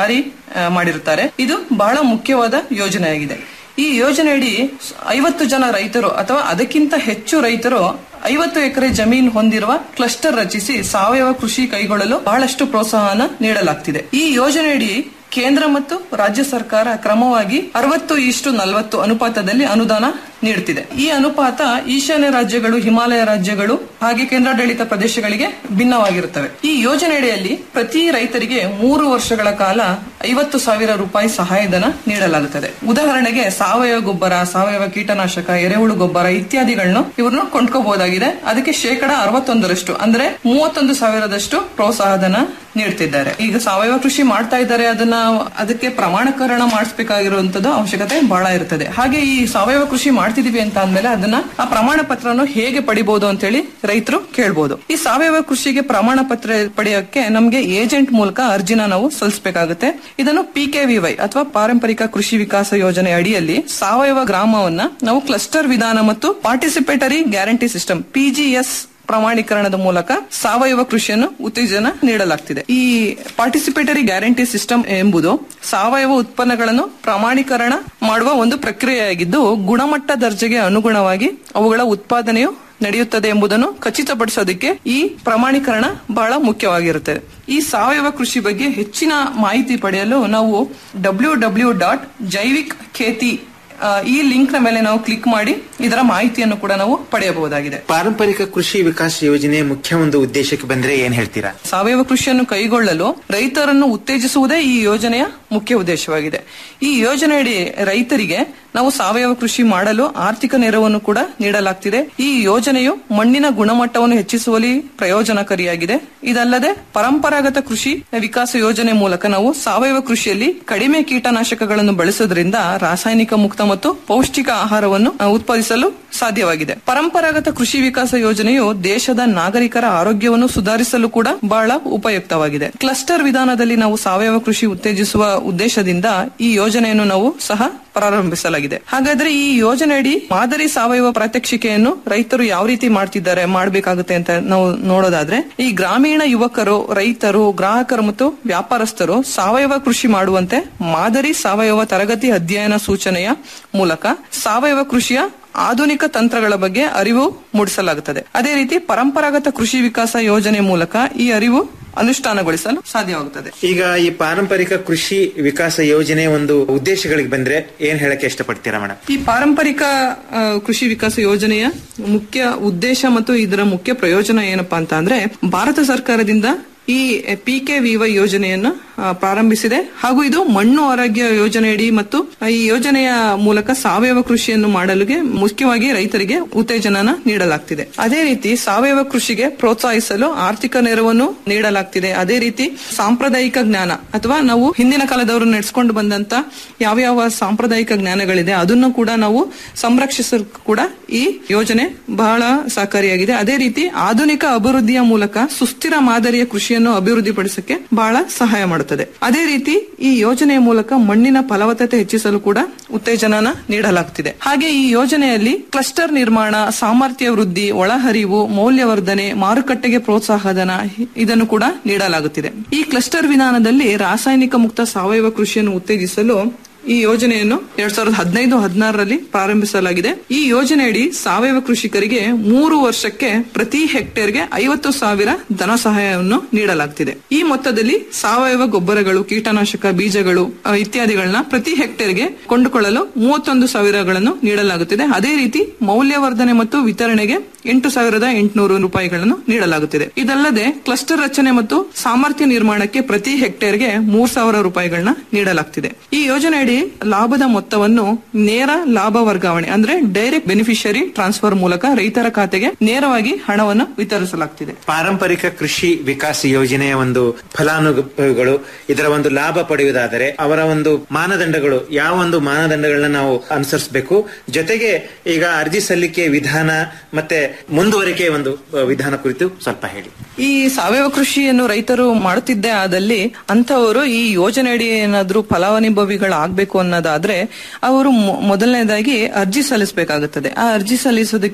ಆ, ಮಾಡಿರುತ್ತಾರೆ ಇದು ಬಹಳ ಮುಖ್ಯವಾದ ಯೋಜನೆಯಾಗಿದೆ ಈ ಯೋಜನೆಯಡಿ ಐವತ್ತು ಜನ ರೈತರು ಅಥವಾ ಅದಕ್ಕಿಂತ ಹೆಚ್ಚು ರೈತರು ಐವತ್ತು ಎಕರೆ ಜಮೀನು ಹೊಂದಿರುವ ಕ್ಲಸ್ಟರ್ ರಚಿಸಿ ಸಾವಯವ ಕೃಷಿ ಕೈಗೊಳ್ಳಲು ಬಹಳಷ್ಟು ಪ್ರೋತ್ಸಾಹನ ನೀಡಲಾಗ್ತಿದೆ ಈ ಯೋಜನೆಯಡಿ ಕೇಂದ್ರ ಮತ್ತು ರಾಜ್ಯ ಸರ್ಕಾರ ಕ್ರಮವಾಗಿ ಅರವತ್ತು ಇಷ್ಟು ನಲವತ್ತು ಅನುಪಾತದಲ್ಲಿ ಅನುದಾನ ನೀಡುತ್ತಿದೆ ಈ ಅನುಪಾತ ಈಶಾನ್ಯ ರಾಜ್ಯಗಳು ಹಿಮಾಲಯ ರಾಜ್ಯಗಳು ಹಾಗೆ ಕೇಂದ್ರಾಡಳಿತ ಪ್ರದೇಶಗಳಿಗೆ ಭಿನ್ನವಾಗಿರುತ್ತವೆ ಈ ಯೋಜನೆಯಡಿಯಲ್ಲಿ ಪ್ರತಿ ರೈತರಿಗೆ ಮೂರು ವರ್ಷಗಳ ಕಾಲ ಐವತ್ತು ಸಾವಿರ ರೂಪಾಯಿ ಸಹಾಯಧನ ನೀಡಲಾಗುತ್ತದೆ ಉದಾಹರಣೆಗೆ ಸಾವಯವ ಗೊಬ್ಬರ ಸಾವಯವ ಕೀಟನಾಶಕ ಎರೆಹುಳು ಗೊಬ್ಬರ ಇತ್ಯಾದಿಗಳನ್ನು ಇವ್ರನ್ನು ಕೊಂಡ್ಕೋಬಹುದಾಗಿದೆ ಅದಕ್ಕೆ ಶೇಕಡ ಅರವತ್ತೊಂದರಷ್ಟು ಅಂದ್ರೆ ಮೂವತ್ತೊಂದು ಸಾವಿರದಷ್ಟು ಪ್ರೋತ್ಸಾಹಧನ ನೀಡ್ತಿದ್ದಾರೆ ಈಗ ಸಾವಯವ ಕೃಷಿ ಮಾಡ್ತಾ ಇದ್ದಾರೆ ಅದನ್ನ ಅದಕ್ಕೆ ಪ್ರಮಾಣೀಕರಣ ಮಾಡಿಸಬೇಕಾಗಿರುವಂತದ್ದು ಅವಶ್ಯಕತೆ ಬಹಳ ಇರುತ್ತದೆ ಹಾಗೆ ಈ ಸಾವಯವ ಕೃಷಿ ಮಾಡ್ತಿದೀವಿ ಅಂತ ಅಂದ್ಮೇಲೆ ಅದನ್ನ ಆ ಪ್ರಮಾಣ ಪತ್ರವನ್ನು ಹೇಗೆ ಪಡಿಬಹುದು ಅಂತ ಹೇಳಿ ರೈತರು ಕೇಳ್ಬೋದು ಈ ಸಾವಯವ ಕೃಷಿಗೆ ಪ್ರಮಾಣ ಪತ್ರ ಪಡೆಯೋಕೆ ನಮ್ಗೆ ಏಜೆಂಟ್ ಮೂಲಕ ಅರ್ಜಿನ ನಾವು ಸಲ್ಲಿಸಬೇಕಾಗುತ್ತೆ ಇದನ್ನು ಪಿ ಕೆ ವೈ ಅಥವಾ ಪಾರಂಪರಿಕ ಕೃಷಿ ವಿಕಾಸ ಯೋಜನೆ ಅಡಿಯಲ್ಲಿ ಸಾವಯವ ಗ್ರಾಮವನ್ನ ನಾವು ಕ್ಲಸ್ಟರ್ ವಿಧಾನ ಮತ್ತು ಪಾರ್ಟಿಸಿಪೇಟರಿ ಗ್ಯಾರಂಟಿ ಸಿಸ್ಟಮ್ ಪಿಜಿಎಸ್ ಪ್ರಮಾಣೀಕರಣದ ಮೂಲಕ ಸಾವಯವ ಕೃಷಿಯನ್ನು ಉತ್ತೇಜನ ನೀಡಲಾಗ್ತಿದೆ ಈ ಪಾರ್ಟಿಸಿಪೇಟರಿ ಗ್ಯಾರಂಟಿ ಸಿಸ್ಟಮ್ ಎಂಬುದು ಸಾವಯವ ಉತ್ಪನ್ನಗಳನ್ನು ಪ್ರಮಾಣೀಕರಣ ಮಾಡುವ ಒಂದು ಪ್ರಕ್ರಿಯೆಯಾಗಿದ್ದು ಗುಣಮಟ್ಟ ದರ್ಜೆಗೆ ಅನುಗುಣವಾಗಿ ಅವುಗಳ ಉತ್ಪಾದನೆಯು ನಡೆಯುತ್ತದೆ ಎಂಬುದನ್ನು ಖಚಿತಪಡಿಸೋದಕ್ಕೆ ಈ ಪ್ರಮಾಣೀಕರಣ ಬಹಳ ಮುಖ್ಯವಾಗಿರುತ್ತದೆ ಈ ಸಾವಯವ ಕೃಷಿ ಬಗ್ಗೆ ಹೆಚ್ಚಿನ ಮಾಹಿತಿ ಪಡೆಯಲು ನಾವು ಡಬ್ಲ್ಯೂ ಡಬ್ಲ್ಯೂ ಡಾಟ್ ಜೈವಿಕ್ ಖೇತಿ ಆ, ಈ ಲಿಂಕ್ ನ ಮೇಲೆ ನಾವು ಕ್ಲಿಕ್ ಮಾಡಿ ಇದರ ಮಾಹಿತಿಯನ್ನು ಕೂಡ ನಾವು ಪಡೆಯಬಹುದಾಗಿದೆ ಪಾರಂಪರಿಕ ಕೃಷಿ ವಿಕಾಸ ಯೋಜನೆ ಮುಖ್ಯ ಒಂದು ಉದ್ದೇಶಕ್ಕೆ ಬಂದ್ರೆ ಏನ್ ಹೇಳ್ತೀರಾ ಸಾವಯವ ಕೃಷಿಯನ್ನು ಕೈಗೊಳ್ಳಲು ರೈತರನ್ನು ಉತ್ತೇಜಿಸುವುದೇ ಈ ಯೋಜನೆಯ ಮುಖ್ಯ ಉದ್ದೇಶವಾಗಿದೆ ಈ ಯೋಜನೆಯಡಿ ರೈತರಿಗೆ ನಾವು ಸಾವಯವ ಕೃಷಿ ಮಾಡಲು ಆರ್ಥಿಕ ನೆರವನ್ನು ಕೂಡ ನೀಡಲಾಗ್ತಿದೆ ಈ ಯೋಜನೆಯು ಮಣ್ಣಿನ ಗುಣಮಟ್ಟವನ್ನು ಹೆಚ್ಚಿಸುವಲ್ಲಿ ಪ್ರಯೋಜನಕಾರಿಯಾಗಿದೆ ಇದಲ್ಲದೆ ಪರಂಪರಾಗತ ಕೃಷಿ ವಿಕಾಸ ಯೋಜನೆ ಮೂಲಕ ನಾವು ಸಾವಯವ ಕೃಷಿಯಲ್ಲಿ ಕಡಿಮೆ ಕೀಟನಾಶಕಗಳನ್ನು ಬಳಸೋದ್ರಿಂದ ರಾಸಾಯನಿಕ ಮುಕ್ತ ಮತ್ತು ಪೌಷ್ಟಿಕ ಆಹಾರವನ್ನು ಆ, ಉತ್ಪಾದಿಸಲು ಸಾಧ್ಯವಾಗಿದೆ ಪರಂಪರಾಗತ ಕೃಷಿ ವಿಕಾಸ ಯೋಜನೆಯು ದೇಶದ ನಾಗರಿಕರ ಆರೋಗ್ಯವನ್ನು ಸುಧಾರಿಸಲು ಕೂಡ ಬಹಳ ಉಪಯುಕ್ತವಾಗಿದೆ ಕ್ಲಸ್ಟರ್ ವಿಧಾನದಲ್ಲಿ ನಾವು ಸಾವಯವ ಕೃಷಿ ಉತ್ತೇಜಿಸುವ ಉದ್ದೇಶದಿಂದ ಈ ಯೋಜನೆಯನ್ನು ನಾವು ಸಹ ಪ್ರಾರಂಭಿಸಲಾಗಿದೆ ಹಾಗಾದ್ರೆ ಈ ಯೋಜನೆಯಡಿ ಮಾದರಿ ಸಾವಯವ ಪ್ರಾತ್ಯಕ್ಷಿಕೆಯನ್ನು ರೈತರು ಯಾವ ರೀತಿ ಮಾಡ್ತಿದ್ದಾರೆ ಮಾಡಬೇಕಾಗುತ್ತೆ ಅಂತ ನಾವು ನೋಡೋದಾದ್ರೆ ಈ ಗ್ರಾಮೀಣ ಯುವಕರು ರೈತರು ಗ್ರಾಹಕರು ಮತ್ತು ವ್ಯಾಪಾರಸ್ಥರು ಸಾವಯವ ಕೃಷಿ ಮಾಡುವಂತೆ ಮಾದರಿ ಸಾವಯವ ತರಗತಿ ಅಧ್ಯಯನ ಸೂಚನೆಯ ಮೂಲಕ ಸಾವಯವ ಕೃಷಿಯ ಆಧುನಿಕ ತಂತ್ರಗಳ ಬಗ್ಗೆ ಅರಿವು ಮೂಡಿಸಲಾಗುತ್ತದೆ ಅದೇ ರೀತಿ ಪರಂಪರಾಗತ ಕೃಷಿ ವಿಕಾಸ ಯೋಜನೆ ಮೂಲಕ ಈ ಅರಿವು ಅನುಷ್ಠಾನಗೊಳಿಸಲು ಸಾಧ್ಯವಾಗುತ್ತದೆ ಈಗ ಈ ಪಾರಂಪರಿಕ ಕೃಷಿ ವಿಕಾಸ ಯೋಜನೆ ಒಂದು ಉದ್ದೇಶಗಳಿಗೆ ಬಂದ್ರೆ ಏನ್ ಹೇಳಕ್ಕೆ ಇಷ್ಟಪಡ್ತೀರಾ ಮೇಡಮ್ ಈ ಪಾರಂಪರಿಕ ಆ, ಕೃಷಿ ವಿಕಾಸ ಯೋಜನೆಯ ಮುಖ್ಯ ಉದ್ದೇಶ ಮತ್ತು ಇದರ ಮುಖ್ಯ ಪ್ರಯೋಜನ ಏನಪ್ಪಾ ಅಂತ ಅಂದ್ರೆ ಭಾರತ ಸರ್ಕಾರದಿಂದ ಈ ಪಿ ಕೆ ವಿವೈ ಯೋಜನೆಯನ್ನು ಆ, ಪ್ರಾರಂಭಿಸಿದೆ ಹಾಗೂ ಇದು ಮಣ್ಣು ಆರೋಗ್ಯ ಯೋಜನೆಯಡಿ ಮತ್ತು ಈ ಯೋಜನೆಯ ಮೂಲಕ ಸಾವಯವ ಕೃಷಿಯನ್ನು ಮಾಡಲಿಗೆ ಮುಖ್ಯವಾಗಿ ರೈತರಿಗೆ ಉತ್ತೇಜನನ ನೀಡಲಾಗ್ತಿದೆ ಅದೇ ರೀತಿ ಸಾವಯವ ಕೃಷಿಗೆ ಪ್ರೋತ್ಸಾಹಿಸಲು ಆರ್ಥಿಕ ನೆರವನ್ನು ನೀಡಲಾಗ್ತಿದೆ ಅದೇ ರೀತಿ ಸಾಂಪ್ರದಾಯಿಕ ಜ್ಞಾನ ಅಥವಾ ನಾವು ಹಿಂದಿನ ಕಾಲದವರು ನಡೆಸ್ಕೊಂಡು ಬಂದಂತ ಯಾವ್ಯಾವ ಸಾಂಪ್ರದಾಯಿಕ ಜ್ಞಾನಗಳಿದೆ ಅದನ್ನು ಕೂಡ ನಾವು ಸಂರಕ್ಷಿಸಲು ಕೂಡ ಈ ಯೋಜನೆ ಬಹಳ ಸಹಕಾರಿಯಾಗಿದೆ ಅದೇ ರೀತಿ ಆಧುನಿಕ ಅಭಿವೃದ್ಧಿಯ ಮೂಲಕ ಸುಸ್ಥಿರ ಮಾದರಿಯ ಕೃಷಿಯನ್ನು ಅಭಿವೃದ್ಧಿಪಡಿಸಕ್ಕೆ ಬಹಳ ಸಹಾಯ ಮಾಡುತ್ತದೆ ಅದೇ ರೀತಿ ಈ ಯೋಜನೆಯ ಮೂಲಕ ಮಣ್ಣಿನ ಫಲವತ್ತತೆ ಹೆಚ್ಚಿಸಲು ಕೂಡ ಉತ್ತೇಜನನ ನೀಡಲಾಗ್ತಿದೆ ಹಾಗೆ ಈ ಯೋಜನೆಯಲ್ಲಿ ಕ್ಲಸ್ಟರ್ ನಿರ್ಮಾಣ ಸಾಮರ್ಥ್ಯ ವೃದ್ಧಿ ಒಳಹರಿವು ಮೌಲ್ಯವರ್ಧನೆ ಮಾರುಕಟ್ಟೆಗೆ ಪ್ರೋತ್ಸಾಹಧನ ಇದನ್ನು ಕೂಡ ನೀಡಲಾಗುತ್ತಿದೆ ಈ ಕ್ಲಸ್ಟರ್ ವಿಧಾನದಲ್ಲಿ ರಾಸಾಯನಿಕ ಮುಕ್ತ ಸಾವಯವ ಕೃಷಿಯನ್ನು ಉತ್ತೇಜಿಸಲು ಈ ಯೋಜನೆಯನ್ನು ಎರಡ್ ಸಾವಿರದ ಹದಿನೈದು ಹದಿನಾರರಲ್ಲಿ ಪ್ರಾರಂಭಿಸಲಾಗಿದೆ ಈ ಯೋಜನೆಯಡಿ ಸಾವಯವ ಕೃಷಿಕರಿಗೆ ಮೂರು ವರ್ಷಕ್ಕೆ ಪ್ರತಿ ಹೆಕ್ಟೇರ್ಗೆ ಐವತ್ತು ಸಾವಿರ ಧನ ಸಹಾಯವನ್ನು ನೀಡಲಾಗ್ತಿದೆ ಈ ಮೊತ್ತದಲ್ಲಿ ಸಾವಯವ ಗೊಬ್ಬರಗಳು ಕೀಟನಾಶಕ ಬೀಜಗಳು ಅ, ಇತ್ಯಾದಿಗಳನ್ನ ಪ್ರತಿ ಹೆಕ್ಟೇರ್ಗೆ ಕೊಂಡುಕೊಳ್ಳಲು ಮೂವತ್ತೊಂದು ಸಾವಿರಗಳನ್ನು ನೀಡಲಾಗುತ್ತಿದೆ ಅದೇ ರೀತಿ ಮೌಲ್ಯವರ್ಧನೆ ಮತ್ತು ವಿತರಣೆಗೆ ಎಂಟು ಸಾವಿರದ ಎಂಟುನೂರು ರೂಪಾಯಿಗಳನ್ನು ನೀಡಲಾಗುತ್ತಿದೆ ಇದಲ್ಲದೆ ಕ್ಲಸ್ಟರ್ ರಚನೆ ಮತ್ತು ಸಾಮರ್ಥ್ಯ ನಿರ್ಮಾಣಕ್ಕೆ ಪ್ರತಿ ಹೆಕ್ಟೇರ್ಗೆ ಮೂರ್ ಸಾವಿರ ರೂಪಾಯಿಗಳನ್ನ ನೀಡಲಾಗ್ತಿದೆ ಈ ಯೋಜನೆಯಡಿ ಲಾಭದ ಮೊತ್ತವನ್ನು ನೇರ ಲಾಭ ವರ್ಗಾವಣೆ ಅಂದ್ರೆ ಡೈರೆಕ್ಟ್ ಬೆನಿಫಿಷರಿ ಟ್ರಾನ್ಸ್ಫರ್ ಮೂಲಕ ರೈತರ ಖಾತೆಗೆ ನೇರವಾಗಿ ಹಣವನ್ನು ವಿತರಿಸಲಾಗ್ತಿದೆ ಪಾರಂಪರಿಕ ಕೃಷಿ ವಿಕಾಸ ಯೋಜನೆಯ ಒಂದು ಫಲಾನುಭವಿಗಳು ಇದರ ಒಂದು ಲಾಭ ಪಡೆಯುವುದಾದರೆ ಅವರ ಒಂದು ಮಾನದಂಡಗಳು ಯಾವ ಒಂದು ಮಾನದಂಡಗಳನ್ನ ನಾವು ಅನುಸರಿಸಬೇಕು ಜೊತೆಗೆ ಈಗ ಅರ್ಜಿ ಸಲ್ಲಿಕೆ ವಿಧಾನ ಮತ್ತೆ ಮುಂದುವರಿಕೆ ಒಂದು ಅ, ವಿಧಾನ ಕುರಿತು ಸ್ವಲ್ಪ ಹೇಳಿ ಈ ಸಾವಯವ ಕೃಷಿಯನ್ನು ರೈತರು ಮಾಡುತ್ತಿದ್ದೇ ಆದಲ್ಲಿ ಅಂತವರು ಈ ಯೋಜನೆಯಡಿ ಏನಾದ್ರೂ ಫಲಾನುಭವಿಗಳಾಗಬೇಕು ಅನ್ನೋದಾದ್ರೆ ಅವರು ಮೊ- ಮೊದಲನೇದಾಗಿ ಅರ್ಜಿ ಸಲ್ಲಿಸಬೇಕಾಗುತ್ತದೆ ಆ ಅರ್ಜಿ ಸಲ್ಲಿಸೋದಕ್ಕೆ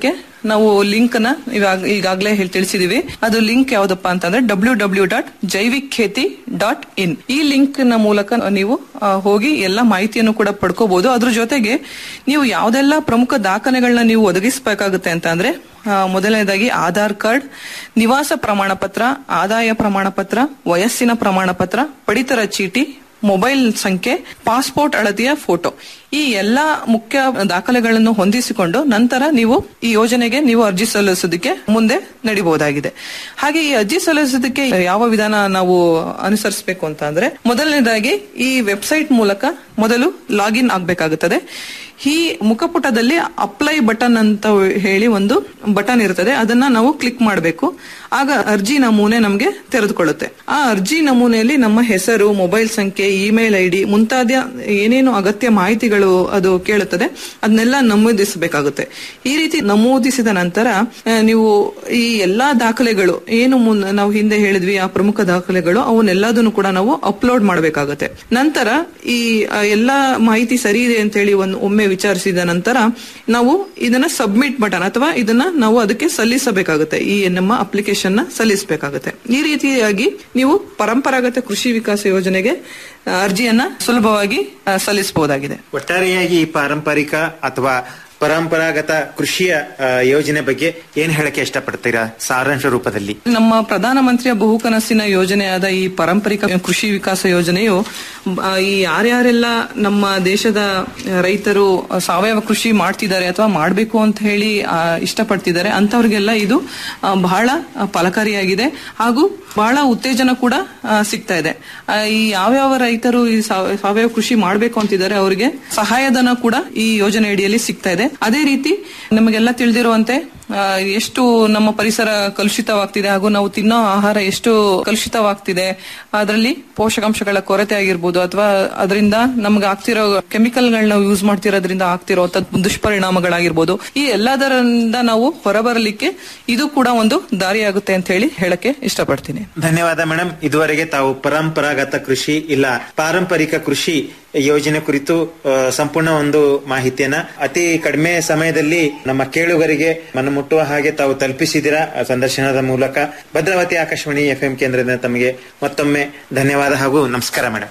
ನಾವು ಲಿಂಕ್ ನ ಇವಾಗ ಈಗಾಗಲೇ ಹೇಳಿ ತಿಳಿಸಿದೀವಿ ಅದು ಲಿಂಕ್ ಯಾವ್ದಪ್ಪ ಅಂತಂದ್ರೆ ಡಬ್ಲ್ಯೂ ಡಬ್ಲ್ಯೂ ಡಾಟ್ ಜೈವಿಕ್ ಖೇತಿ ಡಾಟ್ ಇನ್ ಈ ಲಿಂಕ್ ನ ಮೂಲಕ ನೀವು ಆ, ಹೋಗಿ ಎಲ್ಲ ಮಾಹಿತಿಯನ್ನು ಕೂಡ ಪಡ್ಕೋಬಹುದು ಅದ್ರ ಜೊತೆಗೆ ನೀವು ಯಾವ್ದೆಲ್ಲ ಪ್ರಮುಖ ದಾಖಲೆಗಳನ್ನ ನೀವು ಒದಗಿಸಬೇಕಾಗುತ್ತೆ ಅಂತ ಅಂದ್ರೆ ಆ, ಮೊದಲನೇದಾಗಿ ಆಧಾರ್ ಕಾರ್ಡ್ ನಿವಾಸ ಪ್ರಮಾಣ ಪತ್ರ ಆದಾಯ ಪ್ರಮಾಣ ಪತ್ರ ವಯಸ್ಸಿನ ಪ್ರಮಾಣ ಪತ್ರ ಪಡಿತರ ಚೀಟಿ ಮೊಬೈಲ್ ಸಂಖ್ಯೆ ಪಾಸ್ಪೋರ್ಟ್ ಅಳತೆಯ ಫೋಟೋ ಈ ಎಲ್ಲಾ ಮುಖ್ಯ ದಾಖಲೆಗಳನ್ನು ಹೊಂದಿಸಿಕೊಂಡು ನಂತರ ನೀವು ಈ ಯೋಜನೆಗೆ ನೀವು ಅರ್ಜಿ ಸಲ್ಲಿಸೋದಕ್ಕೆ ಮುಂದೆ ನಡಿಬಹುದಾಗಿದೆ ಹಾಗೆ ಈ ಅರ್ಜಿ ಸಲ್ಲಿಸೋದಕ್ಕೆ ಯಾವ ವಿಧಾನ ನಾವು ಅನುಸರಿಸಬೇಕು ಅಂತ ಅಂದ್ರೆ ಮೊದಲನೇದಾಗಿ ಈ ವೆಬ್ಸೈಟ್ ಮೂಲಕ ಮೊದಲು ಲಾಗಿನ್ ಆಗ್ಬೇಕಾಗುತ್ತದೆ ಈ ಮುಖಪುಟದಲ್ಲಿ ಅಪ್ಲೈ ಬಟನ್ ಅಂತ ಹೇಳಿ ಒಂದು ಬಟನ್ ಇರ್ತದೆ ಅದನ್ನ ನಾವು ಕ್ಲಿಕ್ ಮಾಡಬೇಕು ಆಗ ಅರ್ಜಿ ನಮೂನೆ ನಮಗೆ ತೆರೆದುಕೊಳ್ಳುತ್ತೆ ಆ ಅರ್ಜಿ ನಮೂನೆಯಲ್ಲಿ ನಮ್ಮ ಹೆಸರು ಮೊಬೈಲ್ ಸಂಖ್ಯೆ ಇಮೇಲ್ ಐಡಿ ಮುಂತಾದ ಏನೇನು ಅಗತ್ಯ ಮಾಹಿತಿಗಳು ಅದು ಕೇಳುತ್ತದೆ ಅದನ್ನೆಲ್ಲ ನಮೂದಿಸಬೇಕಾಗುತ್ತೆ ಈ ರೀತಿ ನಮೂದಿಸಿದ ನಂತರ ಆ, ನೀವು ಈ ಎಲ್ಲಾ ದಾಖಲೆಗಳು ಏನು ಮುನ್ ನಾವು ಹಿಂದೆ ಹೇಳಿದ್ವಿ ಆ ಪ್ರಮುಖ ದಾಖಲೆಗಳು ಅವನ್ನೆಲ್ಲದನ್ನು ಕೂಡ ನಾವು ಅಪ್ಲೋಡ್ ಮಾಡಬೇಕಾಗುತ್ತೆ ನಂತರ ಈ ಆ, ಎಲ್ಲಾ ಮಾಹಿತಿ ಸರಿ ಇದೆ ಅಂತ ಹೇಳಿ ಒಂದು ಒಮ್ಮೆ ವಿಚಾರಿಸಿದ ನಂತರ ನಾವು ಇದನ್ನ ಸಬ್ಮಿಟ್ ಬಟನ್ ಅಥವಾ ಇದನ್ನ ನಾವು ಅದಕ್ಕೆ ಸಲ್ಲಿಸಬೇಕಾಗುತ್ತೆ ಈ ನಮ್ಮ ಅಪ್ಲಿಕೇಶನ್ ನ ಸಲ್ಲಿಸಬೇಕಾಗುತ್ತೆ ಈ ರೀತಿಯಾಗಿ ನೀವು ಪರಂಪರಾಗತ ಕೃಷಿ ವಿಕಾಸ ಯೋಜನೆಗೆ ಆ, ಅರ್ಜಿಯನ್ನ ಸುಲಭವಾಗಿ ಆ, ಸಲ್ಲಿಸಬಹುದಾಗಿದೆ ಒಟ್ಟಾರೆಯಾಗಿ ಈ ಪಾರಂಪರಿಕ ಅಥವಾ ಪರಂಪರಾಗತ ಕೃಷಿಯ ಆ, ಯೋಜನೆ ಬಗ್ಗೆ ಏನ್ ಹೇಳಕ್ಕೆ ಇಷ್ಟಪಡ್ತೀರಾ ಸಾರಾಂಶ ರೂಪದಲ್ಲಿ ನಮ್ಮ ಪ್ರಧಾನಮಂತ್ರಿಯ ಬಹುಕನಸಿನ ಯೋಜನೆಯಾದ ಈ ಪಾರಂಪರಿಕ ಕೃಷಿ ವಿಕಾಸ ಯೋಜನೆಯು ಆ, ಈ ಯಾರ್ಯಾರೆಲ್ಲ ನಮ್ಮ ದೇಶದ ರೈತರು ಸಾವಯವ ಕೃಷಿ ಮಾಡ್ತಿದ್ದಾರೆ ಅಥವಾ ಮಾಡಬೇಕು ಅಂತ ಹೇಳಿ ಆ, ಇಷ್ಟಪಡ್ತಿದ್ದಾರೆ ಅಂತವ್ರಿಗೆಲ್ಲ ಇದು ಆ, ಬಹಳ ಫಲಕಾರಿಯಾಗಿದೆ ಹಾಗೂ ಬಹಳ ಉತ್ತೇಜನ ಕೂಡ ಆ, ಸಿಗ್ತಾ ಇದೆ ಆ, ಈ ಯಾವ್ಯಾವ ರೈತರು ಈ ಸಾವ- ಸಾವಯವ ಕೃಷಿ ಮಾಡಬೇಕು ಅಂತಿದ್ದಾರೆ ಅವರಿಗೆ ಸಹಾಯಧನ ಕೂಡ ಈ ಯೋಜನೆ ಅಡಿಯಲ್ಲಿ ಸಿಗ್ತಾ ಇದೆ ಅದೇ ರೀತಿ ನಮಗೆಲ್ಲ ತಿಳಿದಿರುವಂತೆ ಆ, ಎಷ್ಟು ನಮ್ಮ ಪರಿಸರ ಕಲುಷಿತವಾಗ್ತಿದೆ ಹಾಗೂ ನಾವು ತಿನ್ನೋ ಆಹಾರ ಎಷ್ಟು ಕಲುಷಿತವಾಗ್ತಿದೆ ಅದರಲ್ಲಿ ಪೋಷಕಾಂಶಗಳ ಕೊರತೆ ಆಗಿರ್ಬೋದು ಅಥವಾ ಅದರಿಂದ ನಮ್ಗೆ ಆಗ್ತಿರೋ ಕೆಮಿಕಲ್ಗಳನ್ನ ಯೂಸ್ ಮಾಡ್ತಿರೋದ್ರಿಂದ ಆಗ್ತಿರೋ ದುಷ್ಪರಿಣಾಮಗಳಾಗಿರ್ಬೋದು ಈ ಎಲ್ಲದರಿಂದ ನಾವು ಹೊರಬರಲಿಕ್ಕೆ ಇದು ಕೂಡ ಒಂದು ದಾರಿಯಾಗುತ್ತೆ ಅಂತ ಹೇಳಿ ಹೇಳಕ್ಕೆ ಇಷ್ಟಪಡ್ತೀನಿ ಧನ್ಯವಾದ ಮೇಡಮ್ ಇದುವರೆಗೆ ತಾವು ಪರಂಪರಾಗತ ಕೃಷಿ ಇಲ್ಲ ಪಾರಂಪರಿಕ ಕೃಷಿ ಯೋಜನೆ ಕುರಿತು ಆ, ಸಂಪೂರ್ಣ ಒಂದು ಮಾಹಿತಿಯನ್ನ ಅತಿ ಕಡಿಮೆ ಸಮಯದಲ್ಲಿ ನಮ್ಮ ಕೇಳುಗರಿಗೆ ಮನ ಮುಟ್ಟುವ ಹಾಗೆ ತಾವು ತಲುಪಿಸಿದಿರಾ ಆ ಸಂದರ್ಶನದ ಮೂಲಕ ಭದ್ರಾವತಿ ಆಕಾಶವಾಣಿ ಎಫ್ಎಂ ಕೇಂದ್ರದಿಂದ ತಮಗೆ ಮತ್ತೊಮ್ಮೆ ಧನ್ಯವಾದ ಹಾಗೂ ನಮಸ್ಕಾರ ಮೇಡಮ್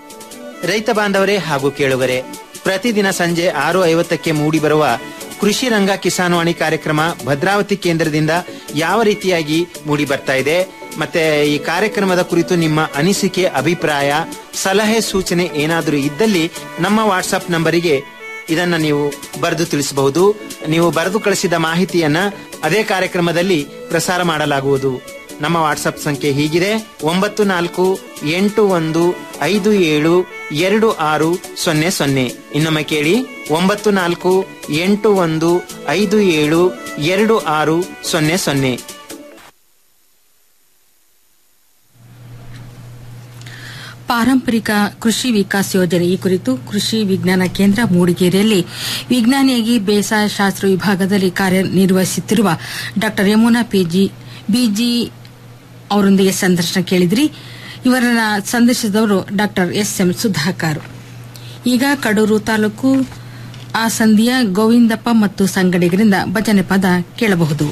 ರೈತ ಬಾಂಧವರೇ ಹಾಗೂ ಕೇಳುಗರೆ ಪ್ರತಿದಿನ ಸಂಜೆ ಆರು ಐವತ್ತಕ್ಕೆ ಮೂಡಿಬರುವ ಕೃಷಿ ರಂಗ ಕಿಸಾನ್ವಾಣಿ ಕಾರ್ಯಕ್ರಮ ಭದ್ರಾವತಿ ಕೇಂದ್ರದಿಂದ ಯಾವ ರೀತಿಯಾಗಿ ಮೂಡಿ ಬರ್ತಾ ಇದೆ ಮತ್ತೆ ಈ ಕಾರ್ಯಕ್ರಮದ ಕುರಿತು ನಿಮ್ಮ ಅನಿಸಿಕೆ ಅಭಿಪ್ರಾಯ ಸಲಹೆ ಸೂಚನೆ ಏನಾದರೂ ಇದ್ದಲ್ಲಿ ನಮ್ಮ ವಾಟ್ಸ್ಆಪ್ ನಂಬರಿಗೆ ಇದನ್ನ ನೀವು ಬರೆದು ತಿಳಿಸಬಹುದು ನೀವು ಬರೆದು ಕಳಿಸಿದ ಮಾಹಿತಿಯನ್ನ ಅದೇ ಕಾರ್ಯಕ್ರಮದಲ್ಲಿ ಪ್ರಸಾರ ಮಾಡಲಾಗುವುದು ನಮ್ಮ ವಾಟ್ಸಪ್ ಸಂಖ್ಯೆ ಹೀಗಿದೆ ಒಂಬತ್ತು ನಾಲ್ಕು ಎಂಟು ಒಂದು ಐದು ಏಳು ಎರಡು ಆರು ಸೊನ್ನೆ ಸೊನ್ನೆ ಇನ್ನೊಮ್ಮೆ ಕೇಳಿ ಒಂಬತ್ತು ನಾಲ್ಕು ಎಂಟು ಒಂದು ಐದು ಏಳು ಎರಡು ಆರು ಸೊನ್ನೆ ಸೊನ್ನೆ ಪಾರಂಪರಿಕ ಕೃಷಿ ವಿಕಾಸ್ ಯೋಜನೆ ಈ ಕುರಿತು ಕೃಷಿ ವಿಜ್ಞಾನ ಕೇಂದ್ರ ಮೂಡಿಗೆರೆಯಲ್ಲಿ ವಿಜ್ಞಾನಿಯಾಗಿ ಬೇಸಾಯ ಶಾಸ್ತ್ರ ವಿಭಾಗದಲ್ಲಿ ಕಾರ್ಯನಿರ್ವಹಿಸುತ್ತಿರುವ ಡಾ ಯಮುನಾ ಪಿಜಿ ಬಿಜಿ ಅವರೊಂದಿಗೆ ಸಂದರ್ಶನ ಕೇಳಿದ್ರಿ ಇವರನ್ನ ಸಂದರ್ಶಿಸಿದವರು ಡಾ ಎಸ್ ಎಂ ಸುಧಾಕರ್ ಈಗ ಕಡೂರು ತಾಲೂಕು ಆ ಸಂಧಿಯ ಗೋವಿಂದಪ್ಪ ಮತ್ತು ಸಂಗಡಿಗರಿಂದ ಭಜನೆ ಪದ ಕೇಳಬಹುದು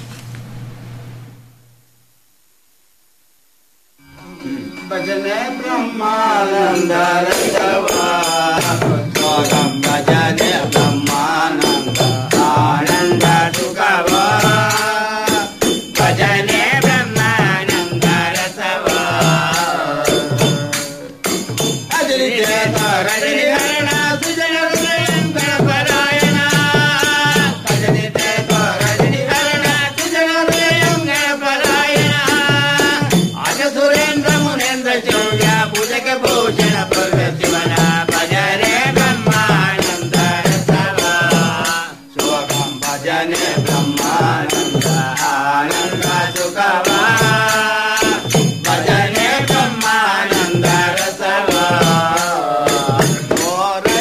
ಭಜನೆ ಬ್ರಹ್ಮಾನಂದ ಸ್ವಾಗಂ ಭಜನೆ ಬ್ರಹ್ಮಾನಂದ ಆನಂದ ಸುಖವ ಭಜನೆ ಬ್ರಹ್ಮಾನಂದ ರಸವ ಅಜಲಿ ಚೇತ ರಜನಿ ಹರಣ ಸುಜನ ಹೃದಯಂಕರ ಪರಾಯಣ ಅಜಲಿ ಚೇತ ರಜನಿ ಹರಣ ಸುಜನ ಹೃದಯಂಕರ ಪರಾಯಣ ಅಜ ಸುರೇಂದ್ರ ಮುನೇಂದ್ರ ಚೌರ್ಯ ಭುಜಗ ಭೂಷಣ ಭವ್ಯ ಶಿವನ ಭಜನೆ ಬ್ರಹ್ಮಾನಂದ ರಸವ ಶೋಕಂ ಭಜನೆ ಬ್ರಹ್ಮಾನಂದ ಆನಂದ ಸುಖವ ಭಜನೆ ಬ್ರಹ್ಮಾನಂದ ರಸವ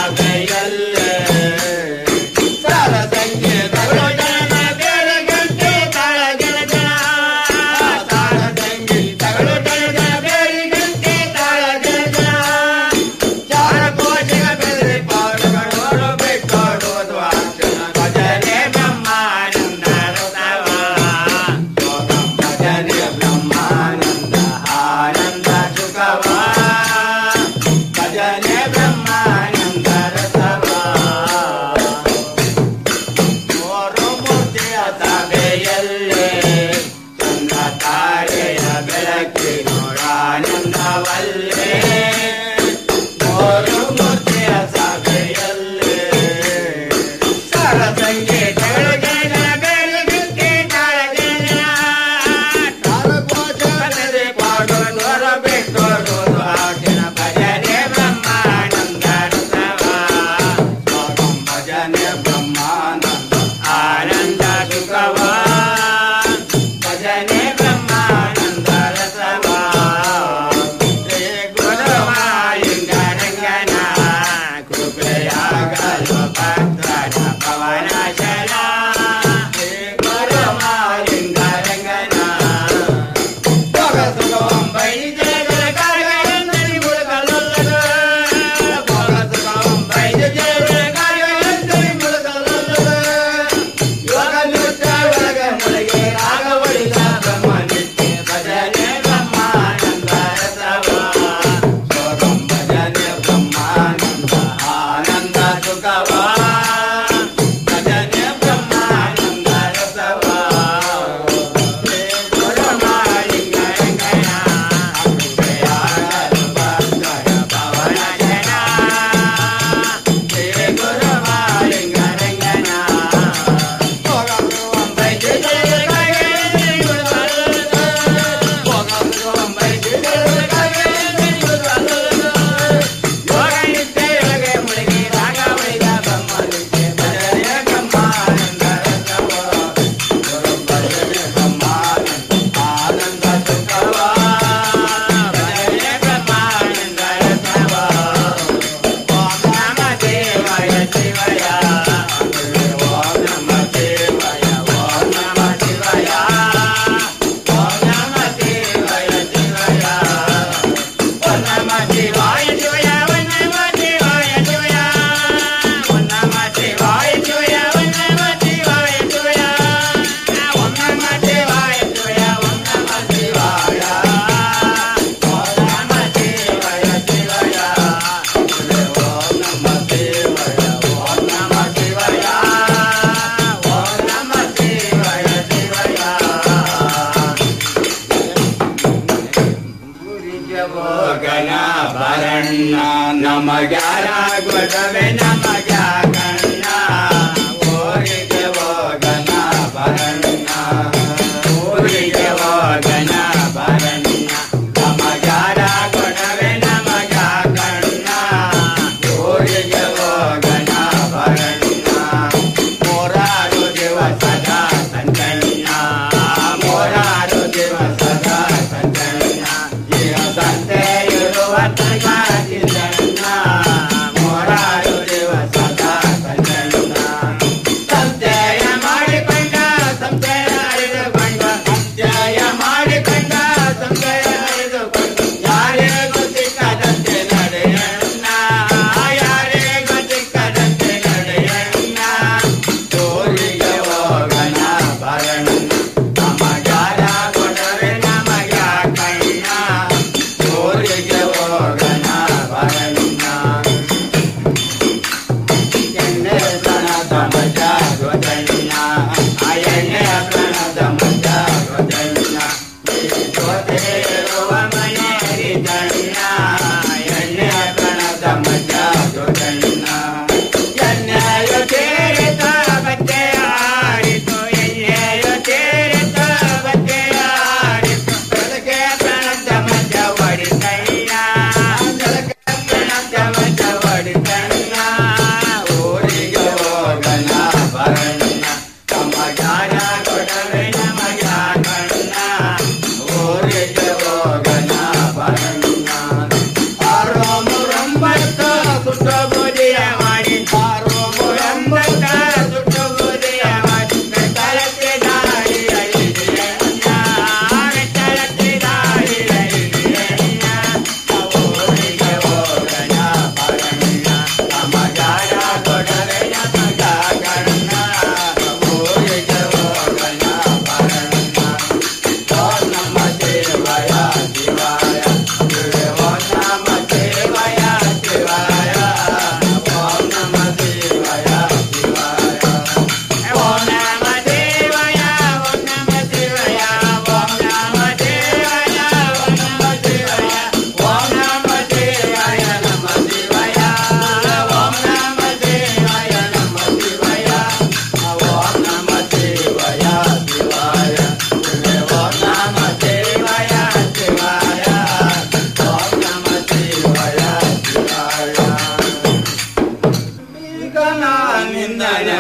ಸಭೆಯಲ್ಲೇ ಸಾರ ಸಂಗೀತಗಳು ಜನ ಬೇರೆ ಗಂಟೆ ತಾಳ ಗೆಳತನ ತಾಳ ಸಂಗೀತಗಳು ಜನ ಬೇರೆ ಗಂಟೆ ತಾಳ ಗೆಳತನ ಚಾರ ಕೋಟಿಗ ಬೆದರಿ ಪಾಡುಗಳು ಬಿಟ್ಟೋಡುವುದು ಅರ್ಜುನ ಭಜನೆ ಬ್ರಹ್ಮಾನಂದ ರಸವ ಭಜನೆ ಬ್ರಹ್ಮಾನಂದ ಆನಂದ ಸುಖವ ಭಜನೆ ಬ್ರಹ್ಮಾನಂದ ರಸವ ಮೂರು ಮೂರ್ತಿಯ ಸಭೆಯಲ್ಲೇ ಚಂದ ತಾರೆಯ ಬೆಳಕಿನೊಳಾನಂದವಲ್ಲೇ ಮೂರು ಮೂರ್ತಿಯ ಸಭೆಯಲ್ಲೇ ಸರ ಸಂಗೀತಗಳು ಜನ ಬೆಳಗ್ಗೆ ತಾಳ ಜನ ತಾರಕೋಚನೆ ಪಾಡುವ ಬಿಟ್ಟೋಡು ಆಗಿನ ಭಜನೆ ಬ್ರಹ್ಮಾನಂದ ರಸವ ಭಜನೆ ಬ್ರಹ್ಮಾನಂದ ಆನಂದ ಸುಖವ ಭಜನೆ ಬ್ರಹ್ಮಾನಂದ ರಸವ ಶ್ರೀ ಗುರುವಾಯುಂಗರಂಗನ ಕೃಪೆಯಾಗಲು ಭಕ್ತರ ಪವನಶನ ಶ್ರೀ ಗುರುವಾಯುಂಗರಂಗನ ಭೋಗ ಸುಖವಂ ಬೈಜಗಳ ಕಾರ್ಯಗಳಂದರಿ ಮುಳುಗಲೊಲ್ಲದು ಭೋಗ ಸುಖವಂ ಬೈಜಗಳ ಕಾರ್ಯಗಳಂದರಿ ಮುಳುಗಲೊಲ್ಲದು ಯೋಗ ನೃತ್ಯ ಒಳಗ ಮುಳುಗಿ ರಾಗ ಒಳಿದ ಬ್ರಹ್ಮ ನಿತ್ಯ ಭಜನೆ ಬ್ರಹ್ಮಾನಂದ ರಸವ ಯೋಗಂ ಭಜನೆ ಬ್ರಹ್ಮಾನಂದ ಆನಂದ ಸುಖವ ಭಜನೆ ಬ್ರಹ್ಮಾನಂದ ರಸವ ಗಣ ಭರಣ್ಣ ನಮಗ್ಯಾರ ಗೊಡವೆ ನಮಗ ಕಣ್ಣ ಊರಿಗೆ ಹೋಗಣ ಭರಣ್ಣ ಊರಿಗೆ ಹೋಗಣ ಭರಣ್ಣ ನಮಗ್ಯಾರ ಗೊಡವೆ ನಮಗ ಕಣ್ಣ ಊರಿಗೆ ಹೋಗಣ ಭರಣ್ಣ ಮೂರಾರು ದಿವಸದ ಸಂಜಣ್ಣ ಮೂರಾರು ದಿವಸದ ಸಂಜಣ್ಣ ಈಗ ಸಂತೆ ಇರುವ ತನಕ ಮೂರಾರು ದಿವಸದ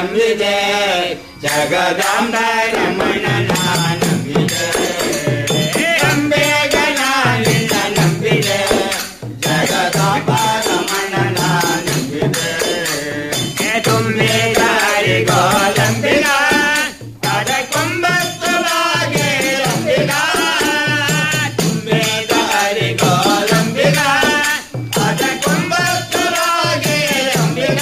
ನಂಬಿದೆ ಜಗದಾಂಬ ರಮಣನ ನಂಬಿದೆ ಅಂಬೆಗನ ನಿನ್ನ ನಂಬಿದೆ ಜಗದಾಂಬ ರಮಣನ ನಂಬಿದೆ ತುಂಬಿದಾರಿಗೋ ನಂಬಿಗ ಅದ ಕೊಂಬತ್ತವಾಗಿ ನಂಬಿಗ ತುಂಬಿದಾರಿಗೋ ನಂಬಿಗ ಅದ ಕೊಂಬತ್ತವಾಗಿ ನಂಬಿಗ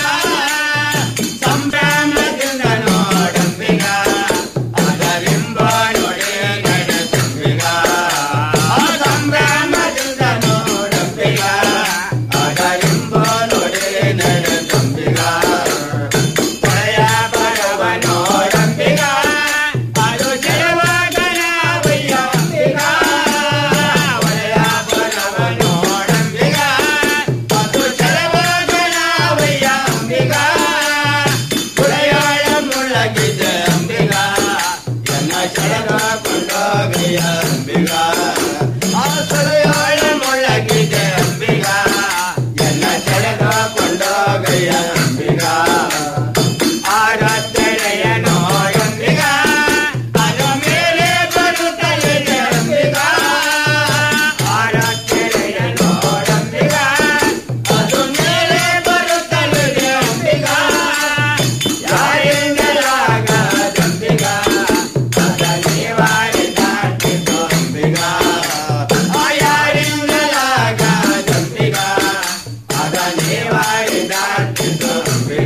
ಸಂಭ್ರಮದಿಂದ ನೋಡಂಬಿಗ ಅದರಿಂಬ ನೋಡಿ ನಡೆಸಂಬಿಗ ಆ ಸಂಭ್ರಮದಿಂದ ನೋಡಂಬಿಗ ಅದರಿಂಬ ನೋಡಿ ನಡೆಸಂಬಿಗ ಭಯ ಬರವ ನೋಡಂಬಿಗ ಅದು ಜಯವಾಗನ ಬಯ್ಯ ಅಂಬಿಗ ಭಯ ಬರವ ನೋಡಂಬಿಗ ಅದು ಜಯವಾಗನ ಬಯ್ಯ ಅಂಬಿಗ ಕುಳೆಯಾಳ ಮುಳ್ಳಗಿದೆ ಅಂಬಿಗ ಎನ್ನ ಶರಣ ಕೊಂಡೋಗಯ್ಯ ಅಂಬಿಗ ಆ ಸುಳೆಯಾಳ ಮುಳ್ಳಗಿದೆ ಅಂಬಿಗ ಎನ್ನ ಶರಣ ಕೊಂಡೋಗಯ್ಯ ಅಂಬಿಗ ಆರಾಧನೆಯ ನೋಡಂಬಿಗ ಅದ ಮೇಲೆ ಬರುತ್ತಲೇ ಅಂಬಿಗ ಆರಾಧನೆಯ ನೋಡಂಬಿಗ ಅದು ಮೇಲೆ ಬರುತ್ತಲೇ ಅಂಬಿಗ ಯಾರಿಂದಲಾಗದಂಬಿಗ ಅದ ನಿವಾರಿಸಿತು ಅಂಬಿಗ ಆ ಯಾರಿಂದಲಾಗದಂಬಿಗ ಅದ ನಿವಾರಿಸಿತು ಅಂಬಿಗ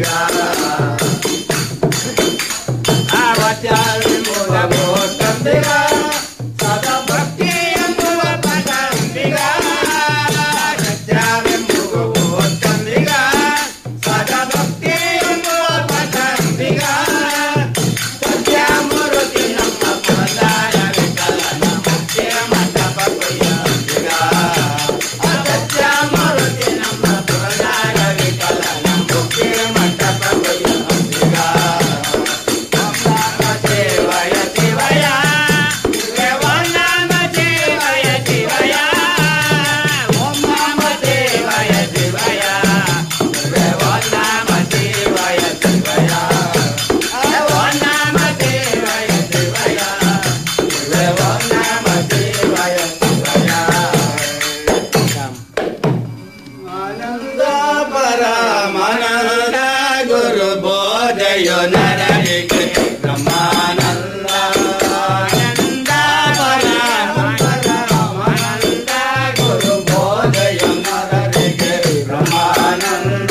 ಅವತ್ಯಾವಿ ಮೂಲಭೂತಂಬಿಗ ಸದಾ ಭಕ್ತಿ ಎಂಬುವ ಪದಂಬಿಗ ಸತ್ಯವೆಂಬುವ ಭೂತಂಬಿಗ ಸದಾ ಭಕ್ತಿ ಎಂಬುವ ಪದಂಬಿಗ ಸತ್ಯ ಮೂರುತಿ ನಮ್ಮ ಪ್ರಧಾನ ವಿಕಲನ ಮುಖ್ಯ ಮಂಟಪ ಕೊಯ್ಯಂಬಿಗ ಸತ್ಯ ಮೂರುತಿ ನಮ್ಮ ಪ್ರಧಾನ ವಿಕಲನ ಮುಖ್ಯ ಮಂಟಪ ಕೊಯ್ಯಂಬಿಗ ಶಿವಯ ಶಿವಯ ಓಂ ನಮ ಶಿವಯ ಶಿವಯ ಓಂ ನಮ ಶಿವಯ ಶಿವಯ ಓಂ ನಮ ಶಿವಯ ಶಿವಯ ಓಂ ನಮ ಶಿವಯ ಶಿವಯ ಓಂ ನಮ ಶಿವಯ ಶಿವಯ ಆನಂದ ಪರಮಾನಂದ ಗುರು ಬೋಧಯೋ ನರರಿಗೆ ಬ್ರಹ್ಮಾನಂದ ಆನಂದ ಪರಮಾನಂದ ಗುರು ಬೋಧಯೋ ನರರಿಗೆ ಬ್ರಹ್ಮಾನಂದ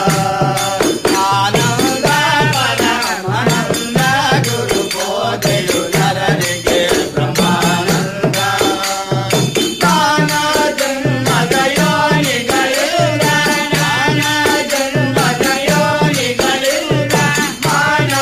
ಆನಂದ ಪರಮಾನಂದ ಗುರು ಬೋಧಯೋ ನರರಿಗೆ ಬ್ರಹ್ಮಾನಂದ ನಾನಾ ಜನ್ಮದ ಯೋನಿಗಳಿಂದ ನಾನಾ ಜನ್ಮದ ಯೋನಿಗಳಿಂದ ಮಾನವ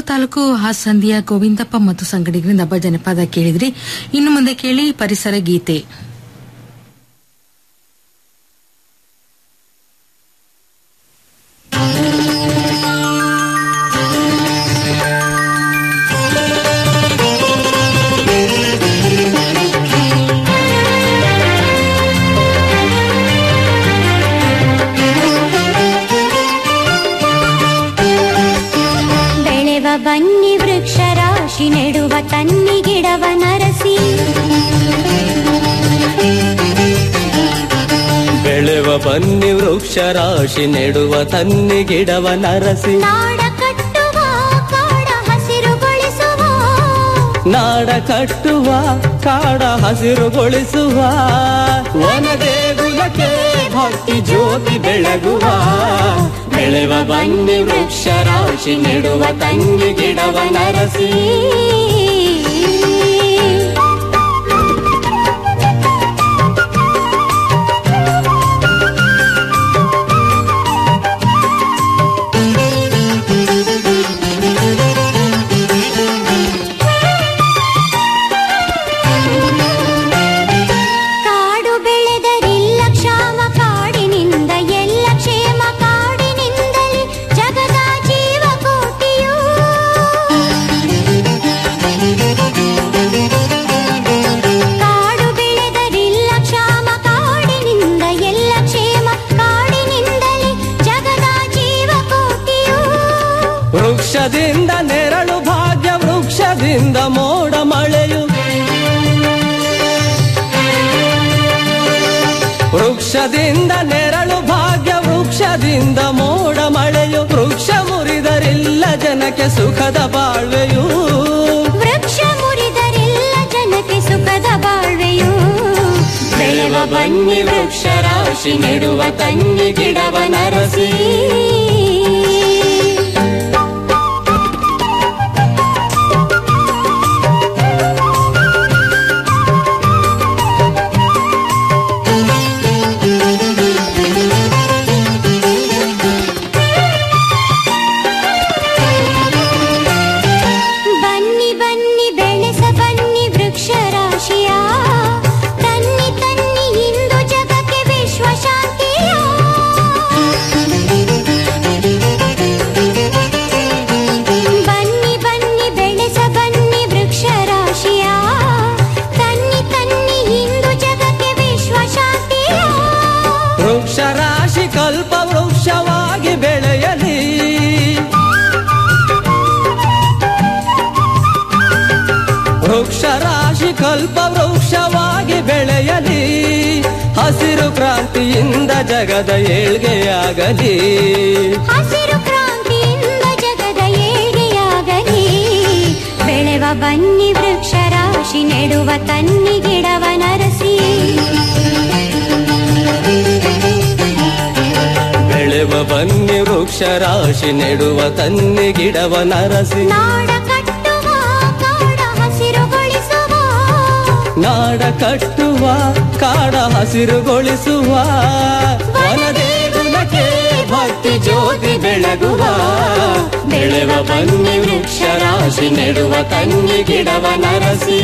ತಾಲೂಕು ಹಾಸಂದಿಯ ಗೋವಿಂದಪ್ಪ ಮತ್ತು ಸಂಗಡಿಗರಿಂದ ಭಜನೆ ಪದ ಕೇಳಿದ್ರಿ ಇನ್ನು ಮುಂದೆ ಕೇಳಿ ಪರಿಸರ ಗೀತೆ ಬೆಳೆವ ಬನ್ನಿ ವೃಕ್ಷ ರಾಶಿ ನೆಡುವ ತನ್ನಿ ಗಿಡವ ನರಸಿ ಬೆಳೆವ ಬನ್ನಿ ವೃಕ್ಷ ರಾಶಿ ನೆಡುವ ತನ್ನಿ ಗಿಡವ ನರಸಿ ನಾಡ ಕಟ್ಟುವ ಕಾಡ ಹಸಿರುಗೊಳಿಸುವ ನಾಡ ಕಟ್ಟುವ ಕಾಡ ಹಸಿರುಗೊಳಿಸುವ ವನ ದೇಗುಲಕ್ಕೆ ಭಕ್ತಿ ಜ್ಯೋತಿ ಬೆಳಗುವ ಬೆಳೆವ ಬನ್ನಿ ವೃಕ್ಷ ರಾಶಿ ನೆಡುವ ತನ್ನಿ ಗಿಡವ ನರಸಿ ಕಾಡು ಬೆಳೆದರಿಲ್ಲ ಕ್ಷಾಮ ಕಾಡಿನಿಂದ ಎಲ್ಲ ಕ್ಷೇಮ ಕಾಡಿನಿಂದಲೇ ಜಗದ ಜೀವ ಕೋಟಿಯು ಕಾಡು ಬೆಳೆದರಿಲ್ಲ ಕ್ಷಾಮ ಕಾಡಿನಿಂದ ಎಲ್ಲ ಕ್ಷೇಮ ಕಾಡಿನಿಂದಲೇ ಜಗದ ಜೀವ ಕೋಟಿಯು ವೃಕ್ಷದಿಂದ ನೆರಳು ಭಾಗ್ಯ ವೃಕ್ಷದಿಂದ ಮೋಡ ಮಳೆಯು ವೃಕ್ಷದಿಂದ ನೆರಳು ಭಾಗ್ಯ ವೃಕ್ಷದಿಂದ ಮೋಡ ಮಳೆಯು ವೃಕ್ಷ ಮುರಿದರಿಲ್ಲ ಜನಕ್ಕೆ ಸುಖದ ಬಾಳ್ವೆಯು ವೃಕ್ಷ ಮುರಿದರೆಲ್ಲ ಜನಕ್ಕೆ ಸುಖದ ಬಾಳ್ವೆಯು ಬೆಳೆವ ಬನ್ನಿ ವೃಕ್ಷ ರಾಶಿ ನೆಡುವ ತನ್ನಿ ಗಿಡವ ನರಸಿ ಬನ್ನಿ ಬನ್ನಿ ಬೆಳೆಸ ಬನ್ನಿ ವೃಕ್ಷ ರಾಶಿಯ ತನ್ನಿ ತನ್ನಿ ಇಂದು ಜಗಕ್ಕೆ ವಿಶ್ವ ಶಾಂತಿಯ ಬನ್ನಿ ಬನ್ನಿ ಬೆಳೆಸ ಬನ್ನಿ ವೃಕ್ಷ ರಾಶಿಯ ತನ್ನಿ ತನ್ನಿ ಇಂದು ಜಗಕ್ಕೆ ವಿಶ್ವ ಶಾಂತಿಯ ವೃಕ್ಷ ರಾಶಿ ಕಲ್ಪ ವೃಕ್ಷವಾಗಿ ಬೆಳೆಯಲಿ ವೃಕ್ಷ ರಾಶಿ ಕಲ್ಪ ವೃಕ್ಷವಾಗಿ ಬೆಳೆಯಲಿ ಹಸಿರು ಕ್ರಾಂತಿಯಿಂದ ಜಗದ ಏಳ್ಗೆಯಾಗಲಿ ಹಸಿರು ಕ್ರಾಂತಿಯಿಂದ ಜಗದ ಏಳಿಗೆಯಾಗಲಿ ಬೆಳೆವ ಬನ್ನಿ ವೃಕ್ಷ ರಾಶಿ ನೆಡುವ ತನ್ನಿ ಗಿಡವ ನರಸಿ ಬೆಳೆವ ಬನ್ನಿ ವೃಕ್ಷ ರಾಶಿ ನೆಡುವ ತನ್ನಿ ಗಿಡವ ನರಸಿ ನಾಡ ಕಟ್ಟುವ ಕಾಡ ಹಸಿರುಗೊಳಿಸುವ ನಾಡ ಕಟ್ಟುವ ಕಾಡ ಹಸಿರುಗೊಳಿಸುವ ವನ ದೇಗುಲಕ್ಕೆ ಭಕ್ತಿ ಜ್ಯೋತಿ ಬೆಳಗುವ ಬೆಳೆವ ಬನ್ನಿ ವೃಕ್ಷ ರಾಶಿ ನೆಡುವ ತನ್ನಿ ಗಿಡವ ನರಸಿ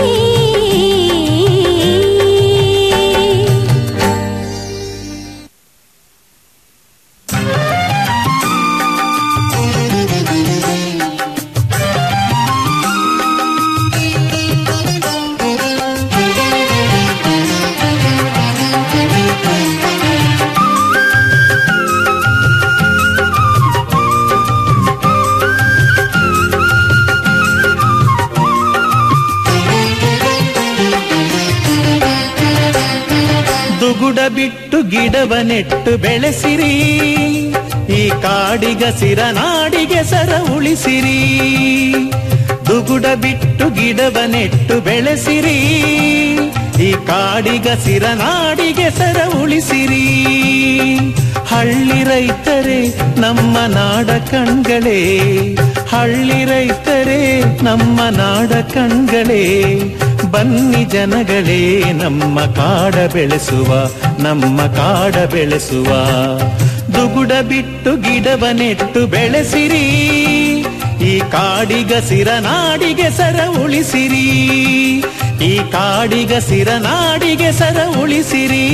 ದುಗುಡ ಬಿಟ್ಟು ಗಿಡವ ನೆಟ್ಟು ಬೆಳೆಸಿರಿ ಈ ಕಾಡಿಗಸಿರ ನಾಡಿಗೆ ಸರ ಉಳಿಸಿರಿ ದುಗುಡ ಬಿಟ್ಟು ಗಿಡವ ನೆಟ್ಟು ಬೆಳೆಸಿರಿ ಈ ಕಾಡಿಗಸಿರ ನಾಡಿಗೆ ಸರ ಉಳಿಸಿರಿ ಹಳ್ಳಿ ರೈತರೇ ನಮ್ಮ ನಾಡ ಕಣ್ಗಳೇ ಹಳ್ಳಿ ರೈತರೇ ನಮ್ಮ ನಾಡ ಕಣ್ಗಳೇ ಬನ್ನಿ ಜನಗಳೇ ನಮ್ಮ ಕಾಡ ಬೆಳೆಸುವ ನಮ್ಮ ಕಾಡ ಬೆಳೆಸುವ ದುಗುಡ ಬಿಟ್ಟು ಗಿಡವ ನೆಟ್ಟು ಬೆಳೆಸಿರಿ ಈ ಈ ಕಾಡಿಗಸಿರ ನಾಡಿಗೆ ಸರ ಉಳಿಸಿರಿ ಈ ಕಾಡಿಗಸಿರ ನಾಡಿಗೆ ಸರ ಉಳಿಸಿರಿ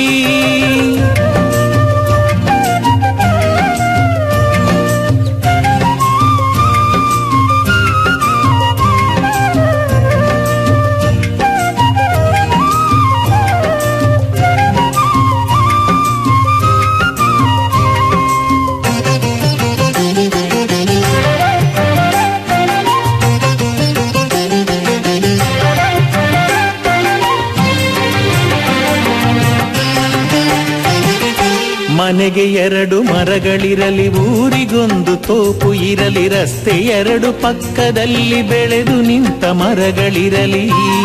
ಮನೆಗೆ ಎರಡು ಮರಗಳಿರಲಿ ಊರಿಗೊಂದು ತೋಪು ಇರಲಿ ರಸ್ತೆ ಎರಡು ಪಕ್ಕದಲ್ಲಿ ಬೆಳೆದು ನಿಂತ ಮರಗಳಿರಲಿ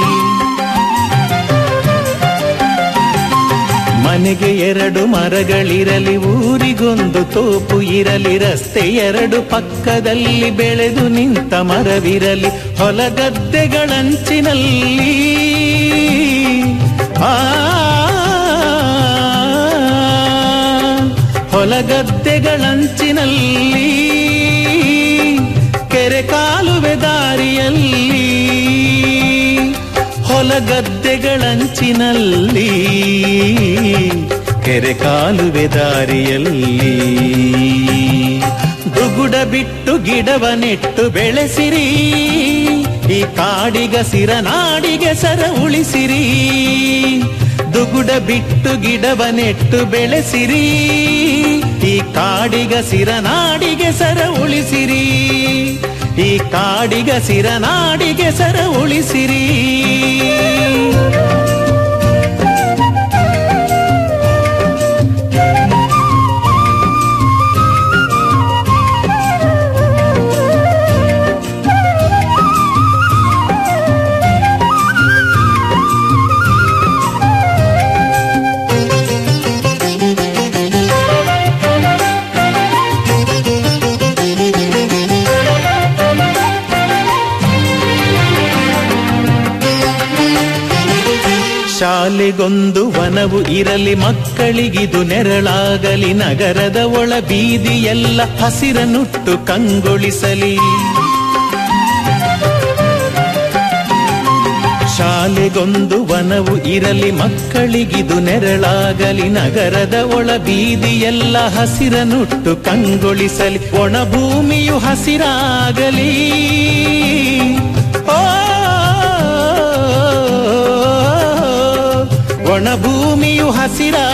ಮನೆಗೆ ಎರಡು ಮರಗಳಿರಲಿ ಊರಿಗೊಂದು ತೋಪು ಇರಲಿ ರಸ್ತೆ ಎರಡು ಪಕ್ಕದಲ್ಲಿ ಬೆಳೆದು ನಿಂತ ಮರವಿರಲಿ ಹೊಲಗದ್ದೆಗಳಂಚಿನಲ್ಲಿ ಆ ಹೊಲಗದ್ದೆಗಳಂಚಿನಲ್ಲಿ ಕೆರೆ ಕಾಲುವೆ ದಾರಿಯಲ್ಲಿ ಹೊಲಗದ್ದೆಗಳಂಚಿನಲ್ಲಿ ಕೆರೆ ಕಾಲುವೆ ದಾರಿಯಲ್ಲಿ ದುಗುಡ ಬಿಟ್ಟು ಗಿಡವ ನೆಟ್ಟು ಬೆಳೆಸಿರಿ ಈ ಕಾಡಿಗಸಿರ ನಾಡಿಗೆ ಸರ ಉಳಿಸಿರಿ ದುಗುಡ ಬಿಟ್ಟು ಗಿಡವ ನೆಟ್ಟು ಬೆಳೆಸಿರಿ ಈ ಕಾಡಿಗಸಿರ ನಾಡಿಗೆ ಸರ ಉಳಿಸಿರಿ ಈ ಕಾಡಿಗಸಿರ ನಾಡಿಗೆ ಸರ ಉಳಿಸಿರಿ ಶಾಲೆಗೊಂದು ವನವು ಇರಲಿ ಮಕ್ಕಳಿಗಿದು ನೆರಳಾಗಲಿ ನಗರದ ಒಳ ಬೀದಿಯೆಲ್ಲ ಹಸಿರನುಟ್ಟು ಕಂಗೊಳಿಸಲಿ ಶಾಲೆಗೊಂದು ವನವು ಇರಲಿ ಮಕ್ಕಳಿಗಿದು ನೆರಳಾಗಲಿ ನಗರದ ಒಳ ಬೀದಿಯೆಲ್ಲ ಹಸಿರನುಟ್ಟು ಕಂಗೊಳಿಸಲಿ ಒಣ ಭೂಮಿಯು ಹಸಿರಾಗಲಿ